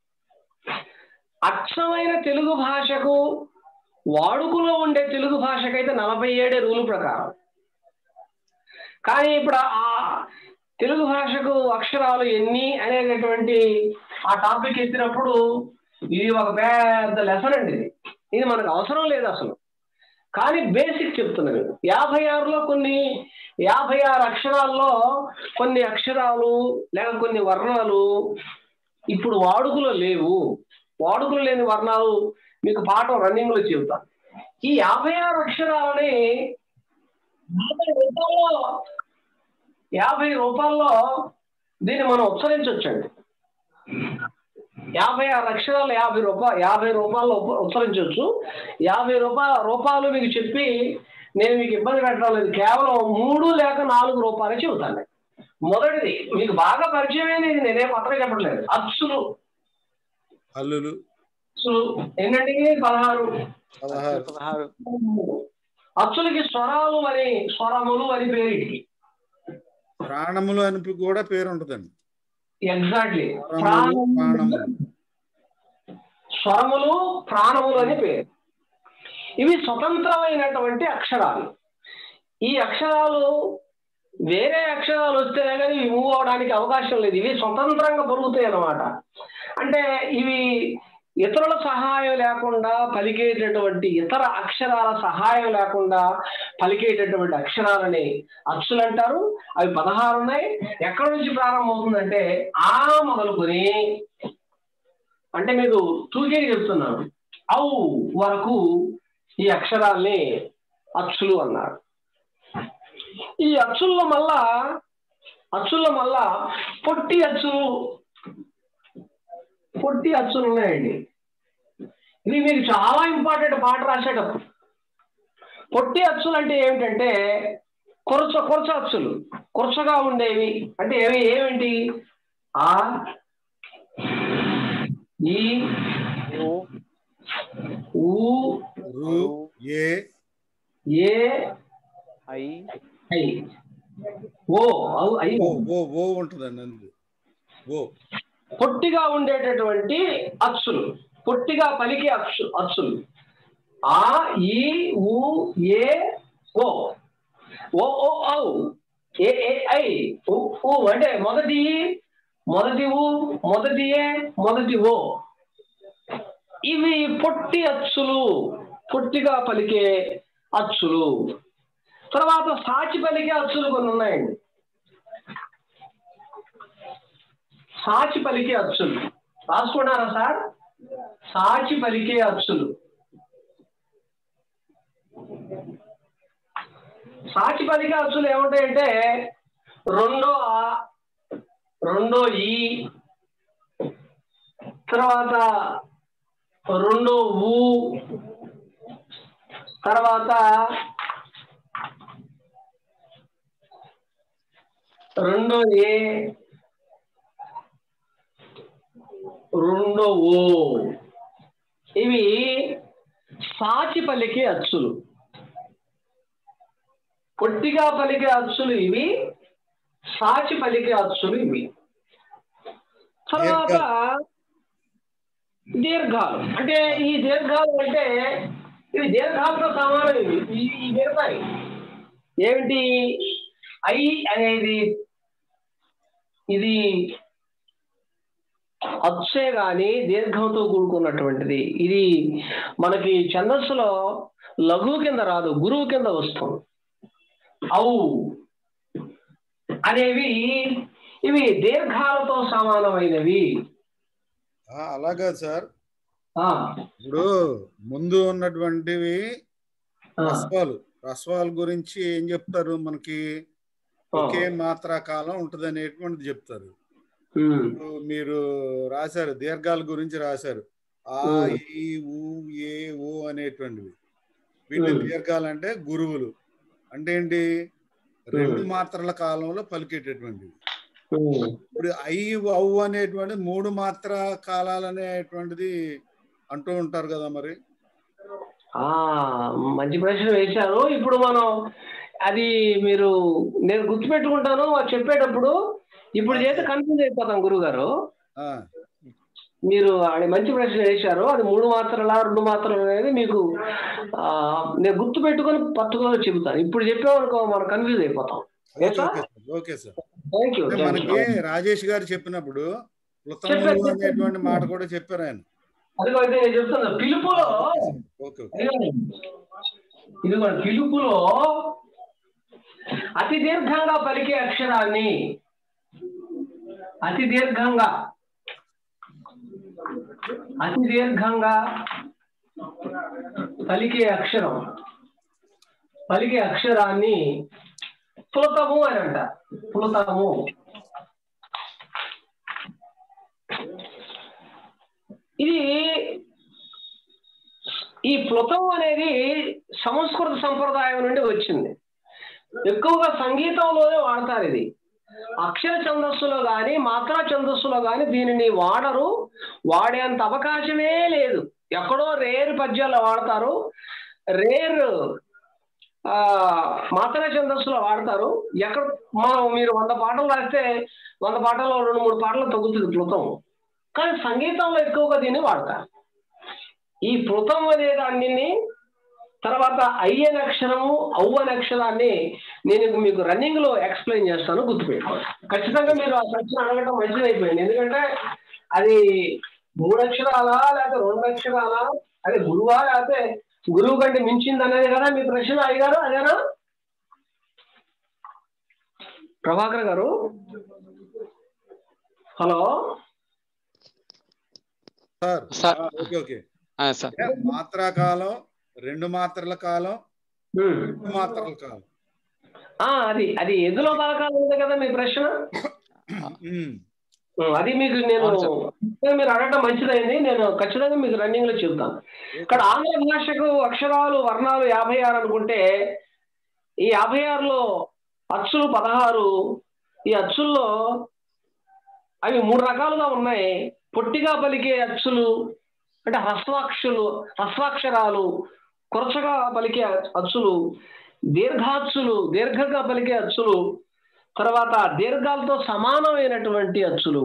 అచ్చమైన తెలుగు భాషకు వాడుకలో ఉండే తెలుగు భాషకైతే నలభై ఏడే రూలు ప్రకారం కానీ ఇప్పుడు ఆ తెలుగు భాషకు అక్షరాలు ఎన్ని అనేటటువంటి ఆ టాపిక్ ఎత్తినప్పుడు ఇది ఒక పెద్ద లెసన్ అండి ఇది ఇది మనకు అవసరం లేదు అసలు కానీ బేసిక్ చెప్తున్నా నేను యాభై ఆరులో కొన్ని యాభై ఆరు అక్షరాల్లో కొన్ని అక్షరాలు లేక కొన్ని వర్ణాలు ఇప్పుడు వాడుకలో లేవు వాడుకలో లేని వర్ణాలు మీకు పాఠం రన్నింగ్ లో చెబుతా ఈ యాభై ఆరు అక్షరాలని యాభై రూపాయల్లో యాభై రూపాయల్లో దీన్ని మనం ఉచ్చరించవచ్చండి యాభై ఆరు అక్షరాలు యాభై రూపాయలు యాభై రూపాయలు ఉప్ప- ఉత్తరించవచ్చు యాభై రూపాయల రూపాయలు మీకు చెప్పి నేను మీకు ఇబ్బంది పెట్టడం లేదు కేవలం మూడు లేక నాలుగు రూపాయలు చెబుతాను మొదటిది మీకు బాగా పరిచయమైనది ఇది నేనే కొత్తగా చెప్పట్లేదు అచ్చులు హల్లులు అచ్చులు ఎన్నండి పదహారు పదహారు పదహారు అచ్చులకి స్వరాలు అని స్వరములు అని పేరు వీటికి ప్రాణములు అని కూడా పేరు ఉంటుందండి ఎగ్జాక్ట్లీ స్వరములు, ప్రాణములు స్వరములు ప్రాణములు అని పేరు ఇవి స్వతంత్రమైనటువంటి అక్షరాలు ఈ అక్షరాలు వేరే అక్షరాలు వస్తేనే కానీ ఇవి మూవ్ అవడానికి అవకాశం లేదు ఇవి స్వతంత్రంగా పలుకుతాయి అన్నమాట అంటే ఇవి ఇతరుల సహాయం లేకుండా పలికేటటువంటి ఇతర అక్షరాల సహాయం లేకుండా పలికేటటువంటి అక్షరాలని అచ్చులు అంటారు అవి పదహారు ఉన్నాయి ఎక్కడి నుంచి ప్రారంభమవుతుందంటే ఆ మొదలుకొని అంటే మీకు తూకేకి చెప్తున్నాను ఔ వరకు ఈ అక్షరాల్ని అచ్చులు అన్నారు ఈ అచ్చుల్లో మళ్ళా అచ్చుల్లో మళ్ళా పొట్టి అచ్చులు పొట్టి అచ్చులు ఉన్నాయండి ఇది మీకు చాలా ఇంపార్టెంట్ పాట రాసేటప్పుడు పొట్టి అచ్చులు అంటే ఏమిటంటే కొరచ కొరచ అచ్చులు కొరచగా ఉండేవి అంటే ఏవి ఏమిటి ఆ ఈ ఓ ఊ రు ఏ ఏ ఐ ఐ ఓ ఔ, ఐ ఓ ఓ ఓ ఉంటుందండి అందులో ఓ పొట్టిగా ఉండేటటువంటి అచ్చులు పొట్టిగా పలికే అచ్చు అచ్చులు ఆ ఈ ఊ ఏ ఓ ఓ ఓ ఔ ఏ ఏ ఐ ఊ ఊ అంటే మొదటి మొదటి ఊ మొదటి ఏ మొదటి ఓ ఇవి పొట్టి అచ్చులు పొట్టిగా పలికే అచ్చులు తర్వాత సాచి పలికే అచ్చులు కొన్ని ఉన్నాయండి సాచి పలికే అచ్చులు రాసుకున్నారా సార్ సాచి పలికే అచ్చులు సాచి పలికే అచ్చులు ఏముంటాయంటే రెండో ఆ రెండో ఈ తర్వాత రెండో ఊ తర్వాత రెండో ఏ రెండో ఓ ఇవి సాచి పలికే అచ్చులు పొట్టిగా పలికే అచ్చులు ఇవి సాచి పలికే అచ్చులు ఇవి తర్వాత దీర్ఘాలు అంటే ఈ దీర్ఘాలు అంటే ఇవి దీర్ఘాలతో సమానం ఇవి ఈ- ఈ దీర్ఘాలు ఏమిటి ఐ అనేది ఇది అచ్చే గాని దీర్ఘంతో కూడుకున్నటువంటిది ఇది మనకి ఛందస్సులో లఘువు కింద రాదు గురువు కింద వస్తుంది ఔ అనేవి ఇవి దీర్ఘాలతో సమానమైనవి ఆ, అలాగా సార్ ఆ, ఇప్పుడు ముందు ఉన్నటువంటివి ఆ, రస్వాలు రస్వాల గురించి ఏం చెప్తారు మనకి ఆ. ఒకే మాత్రా కాలం ఉంటది అనేటువంటిది చెప్తారు ఉమ్, ఇప్పుడు మీరు రాశారు దీర్ఘాల గురించి రాశారు ఆ ఉమ్. ఈ ఊ ఏ ఓ అనేటువంటివి వీటి ఉమ్. దీర్ఘాలు అంటే గురువులు అంటే ఏంటి రెండు ఉమ్. మాత్రల కాలంలో పలికేటటువంటివి ఉమ్. ఇప్పుడు ఐ ఔ అనేటువంటి మూడు మాత్ర కాలాలు అనేటువంటిది అంటూ ఉంటారు కదా మరి ఆ మంచి ప్రశ్న వేశారు ఇప్పుడు మనం అది మీరు నేను గుర్తుపెట్టుకుంటాను అది చెప్పేటప్పుడు ఇప్పుడు చేస్తే కన్ఫ్యూజ్ అయిపోతాం గురుగారు ఆ, మీరు అది మంచి ప్రశ్న వేశారు అది మూడు మాత్రలా రెండు మాత్రలు అనేది మీకు ఆ, నేను గుర్తు పెట్టుకొని పట్టుకొని చెబుతాను ఇప్పుడు చెప్పామనుకో మనం కన్ఫ్యూజ్ అయిపోతాం okay okay sir okay sir thank you అంటే మనకి రాజేష్ గారు చెప్పినప్పుడు చెప్పారు, ఉత్తమములు చెప్పారు. అనేటువంటి మాట కూడా చెప్పారు ఆయన అదిగో అయితే నేను చెప్తున్నా పిలుపులో ఓకే ఓకే ఇదిగోండి. ఇదిగోండి పిలుపులో అతి దీర్ఘంగా పలికే అక్షరాన్ని అతి దీర్ఘంగా అతి దీర్ఘంగా పలికే అక్షరం పలికే అక్షరాన్ని పులతము అని అంట పులతము ఇది ఈ ప్లుతం అనేది సంస్కృత సంప్రదాయం నుండి వచ్చింది ఎక్కువగా సంగీతంలోనే వాడతారు ఇది అక్షర ఛందస్సులో కానీ మాత్రా ఛందస్సులో కానీ దీనిని వాడరు వాడేంత అవకాశమే లేదు ఎక్కడో రేరు పద్యాల్లో వాడతారు రేర్ ఆ మాత్రా ఛందస్సులో వాడతారు ఎక్కడ మనం మీరు వంద పాటలు రాస్తే వంద పాటల్లో రెండు మూడు పాటలు తగ్గుతుంది ప్లుతం కానీ సంగీతంలో ఎక్కువగా దీన్ని వాడతారు ఈ ప్లుతం అనే దాన్ని తర్వాత అయ్యన అక్షరము అవ్వని అక్షరాన్ని నేను మీకు రన్నింగ్ లో ఎక్స్ప్లెయిన్ చేస్తాను గుర్తుపెట్టుకోండి ఖచ్చితంగా మీరు ఆ ప్రశ్న అడగటం మంచిది అయిపోయింది ఎందుకంటే అది మూడు అక్షరాలా లేకపోతే రెండు అక్షరాలా అదే గురువా లేకపోతే గురువు కంటే మించింది అనేది కదా మీ ప్రశ్న అడిగారు అదేనా ప్రభాకర్ గారు హలో సార్ సార్. ఆ, ఓకే ఓకే ఆ, సార్ అంటే మాత్రా కాలం రెండు మాత్రల కాలం ఉమ్. రెండు మాత్రల కాలం ఆ, అది అది ఎదులో పథకాలు ఉంది కదా మీ ప్రశ్న ఉమ్. ఉమ్, అది మీకు నేను అవును సార్. మీరు అడగడం మంచిదైంది నేను ఖచ్చితంగా మీకు రన్నింగ్ లో చెప్తాను ఇక్కడ ఆంగ్ల భాషకు అక్షరాలు వర్ణాలు యాభై ఆరు అనుకుంటే ఈ యాభై ఆరులో అచ్చులు పదహారు ఈ అచ్చుల్లో అవి మూడు రకాలుగా ఉన్నాయి పొట్టిగా పలికే అచ్చులు అంటే హస్వాక్షులు హస్వాక్షరాలు కొరచగా పలికే అచ్చులు దీర్ఘాచ్చులు దీర్ఘంగా పలికే అచ్చులు తర్వాత దీర్ఘాలతో సమానమైనటువంటి అచ్చులు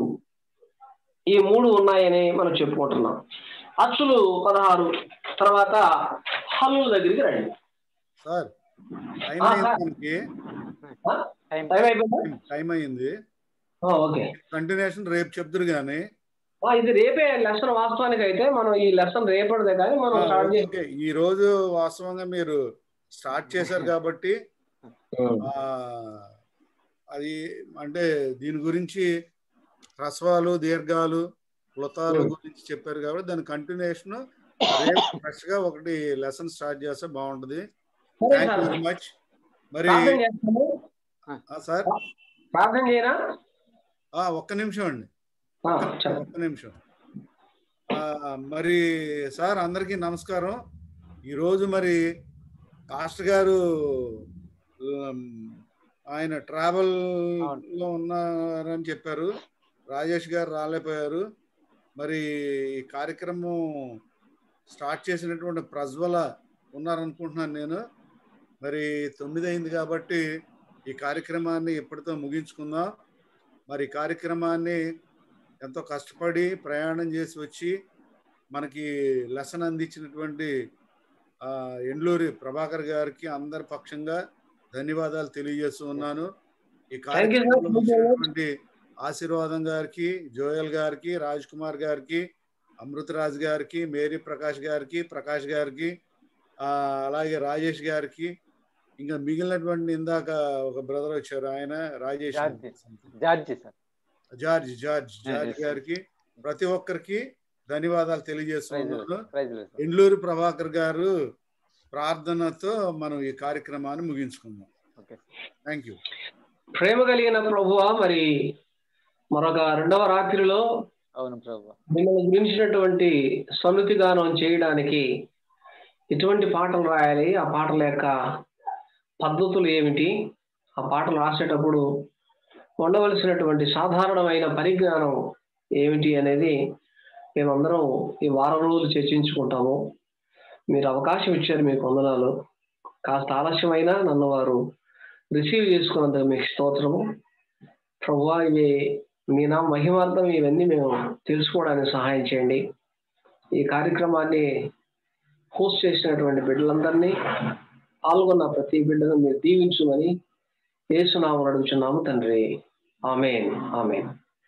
ఈ మూడు ఉన్నాయని మనం చెప్పుకుంటున్నాం అచ్చులు పదహారు తర్వాత హల్లుల దగ్గరికి రండి సార్ టైం ఆ, అయింది సార్. మనకి ఆ? టైం టైం అయిపోయిందా టైం అయింది ఆ, ఓకే కంటిన్యూషన్ రేపు చెప్తురు కానీ ఆ, ఇది రేపే లెసన్ వాస్తవానికి అయితే మనం ఈ లెసన్ రేపటిదే కానీ మనం స్టార్ట్ చేసి ఓకే ఈ రోజు వాస్తవంగా మీరు స్టార్ట్ చేశారు కాబట్టి ఆ అది అంటే దీని గురించి హ్రస్వాలు దీర్ఘాలు ప్లుతాలు Hmm. గురించి చెప్పారు కాబట్టి దాని కంటిన్యూషన్ రేపు ఫ్రెష్ గా ఒకటి లెసన్ స్టార్ట్ చేస్తే బాగుంటది సరే thank you sir very much మరి ప్రార్థన చేస్తాము ఆ, సార్ ప్రార్థన చేయనా ఆ, ఒక్క నిమిషం అండి ఆ, చెప్పండి ఒక్క నిమిషం ఆ, మరి సార్ అందరికీ నమస్కారం ఈరోజు మరి కాస్ట్ గారు ఉమ్, ఆయన ట్రావెల్ లో ఉన్నారని చెప్పారు రాజేష్ గారు రాలేకపోయారు మరి ఈ కార్యక్రమం స్టార్ట్ చేసినటువంటి ప్రజ్వల ఉన్నారనుకుంటున్నాను నేను మరి తొమ్మిది అయింది కాబట్టి ఈ కార్యక్రమాన్ని ఇప్పటితో ముగించుకుందాం మరి ఈ కార్యక్రమాన్ని ఎంతో కష్టపడి ప్రయాణం చేసి వచ్చి మనకి లెసన్ అందించినటువంటి ఆ, ఎండ్లూరి ప్రభాకర్ గారికి అందరి పక్షంగా ధన్యవాదాలు తెలియజేస్తూ ఉన్నాను ఈ Thank you, sir. కార్యక్రమంలో వచ్చినటువంటి ఆశీర్వాదం గారికి జోయల్ గారికి రాజ్ కుమార్ గారికి అమృతరాజ్ గారికి మేరీ ప్రకాష్ గారికి ప్రకాష్ గారికి ఆ, అలాగే రాజేష్ గారికి ఇంకా మిగిలినటువంటి ఇందాక ఒక బ్రదర్ వచ్చారు ఆయన Rajesh George. George sir George George George yes. గారికి ప్రతి ఒక్కరికి ధన్యవాదాలు తెలియజేస్తున్నాను ప్రైజ్ లేదు సార్ ఎండ్లూరు ప్రభాకర్ గారు ప్రార్థనతో మనం ఈ కార్యక్రమాన్ని ముగించుకుందాం ఓకే థ్యాంక్ యూ ప్రేమ కలిగిన ప్రభువా మరి మరొక రెండవ రాత్రిలో అవును ప్రభు మిమ్మల్ని గురించినటువంటి సన్నుతి గానం చేయడానికి ఎటువంటి పాటలు రాయాలి ఆ పాటల యొక్క పద్ధతులు ఏమిటి ఆ పాటలు రాసేటప్పుడు ఉండవలసినటువంటి సాధారణమైన పరిజ్ఞానం ఏమిటి అనేది మేమందరం ఈ వారం రోజులు చర్చించుకుంటాము మీరు అవకాశం ఇచ్చారు మీకు వందనాలు కాస్త ఆలస్యమైనా నన్ను వారు రిసీవ్ చేసుకున్నందుకు మీకు స్తోత్రము ప్రభువా ఇవి మీ నా మహిమార్థం ఇవన్నీ మేము తెలుసుకోవడానికి సహాయం చేయండి ఈ కార్యక్రమాన్ని హోస్ట్ చేసినటువంటి బిడ్డలందరినీ పాల్గొన్న ప్రతి బిడ్డను మీరు దీవించుమని ఏసునామం అడుగుచున్నాము తండ్రి amen amen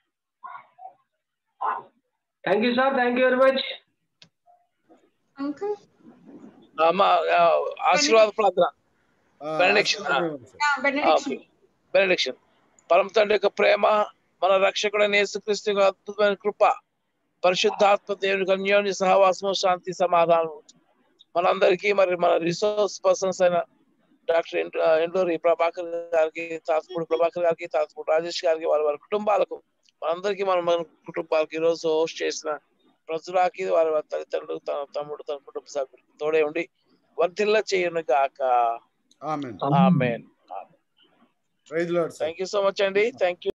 thank you sir thank you very much uncle అమ్మ ఆ, ఆశీర్వాద ప్రార్థన ఆ, Benediction. బెనడిక్షన్ బెనడిక్షన్ పరమ తండ్రి యొక్క ప్రేమ మన రక్షకుడైన యేసుక్రీస్తు యొక్క అద్భుతమైన కృప పరిశుద్ధాత్మ దేవుని అన్యోన్య సహవాసము శాంతి సమాధానం మనందరికీ మరి మన రిసోర్స్ పర్సన్స్ అయిన డాక్టర్ ఎండ- ఎండూరి ప్రభాకర్ గారికి తాతపూడి ప్రభాకర్ గారికి తాతపూడి రాజేష్ గారికి వారి వారి కుటుంబాలకు మనందరికీ మన మన కుటుంబాలకు ఈ రోజు హోస్ట్ చేసిన ప్రజలాకి వారి వారి తల్లిదండ్రులు తన తమ్ముడు తన కుటుంబ సభ్యులకు తోడే ఉండి వర్తిల్ల చేయను గాక amen amen praise lord sir thank you so much అండి థ్యాంక్ యూ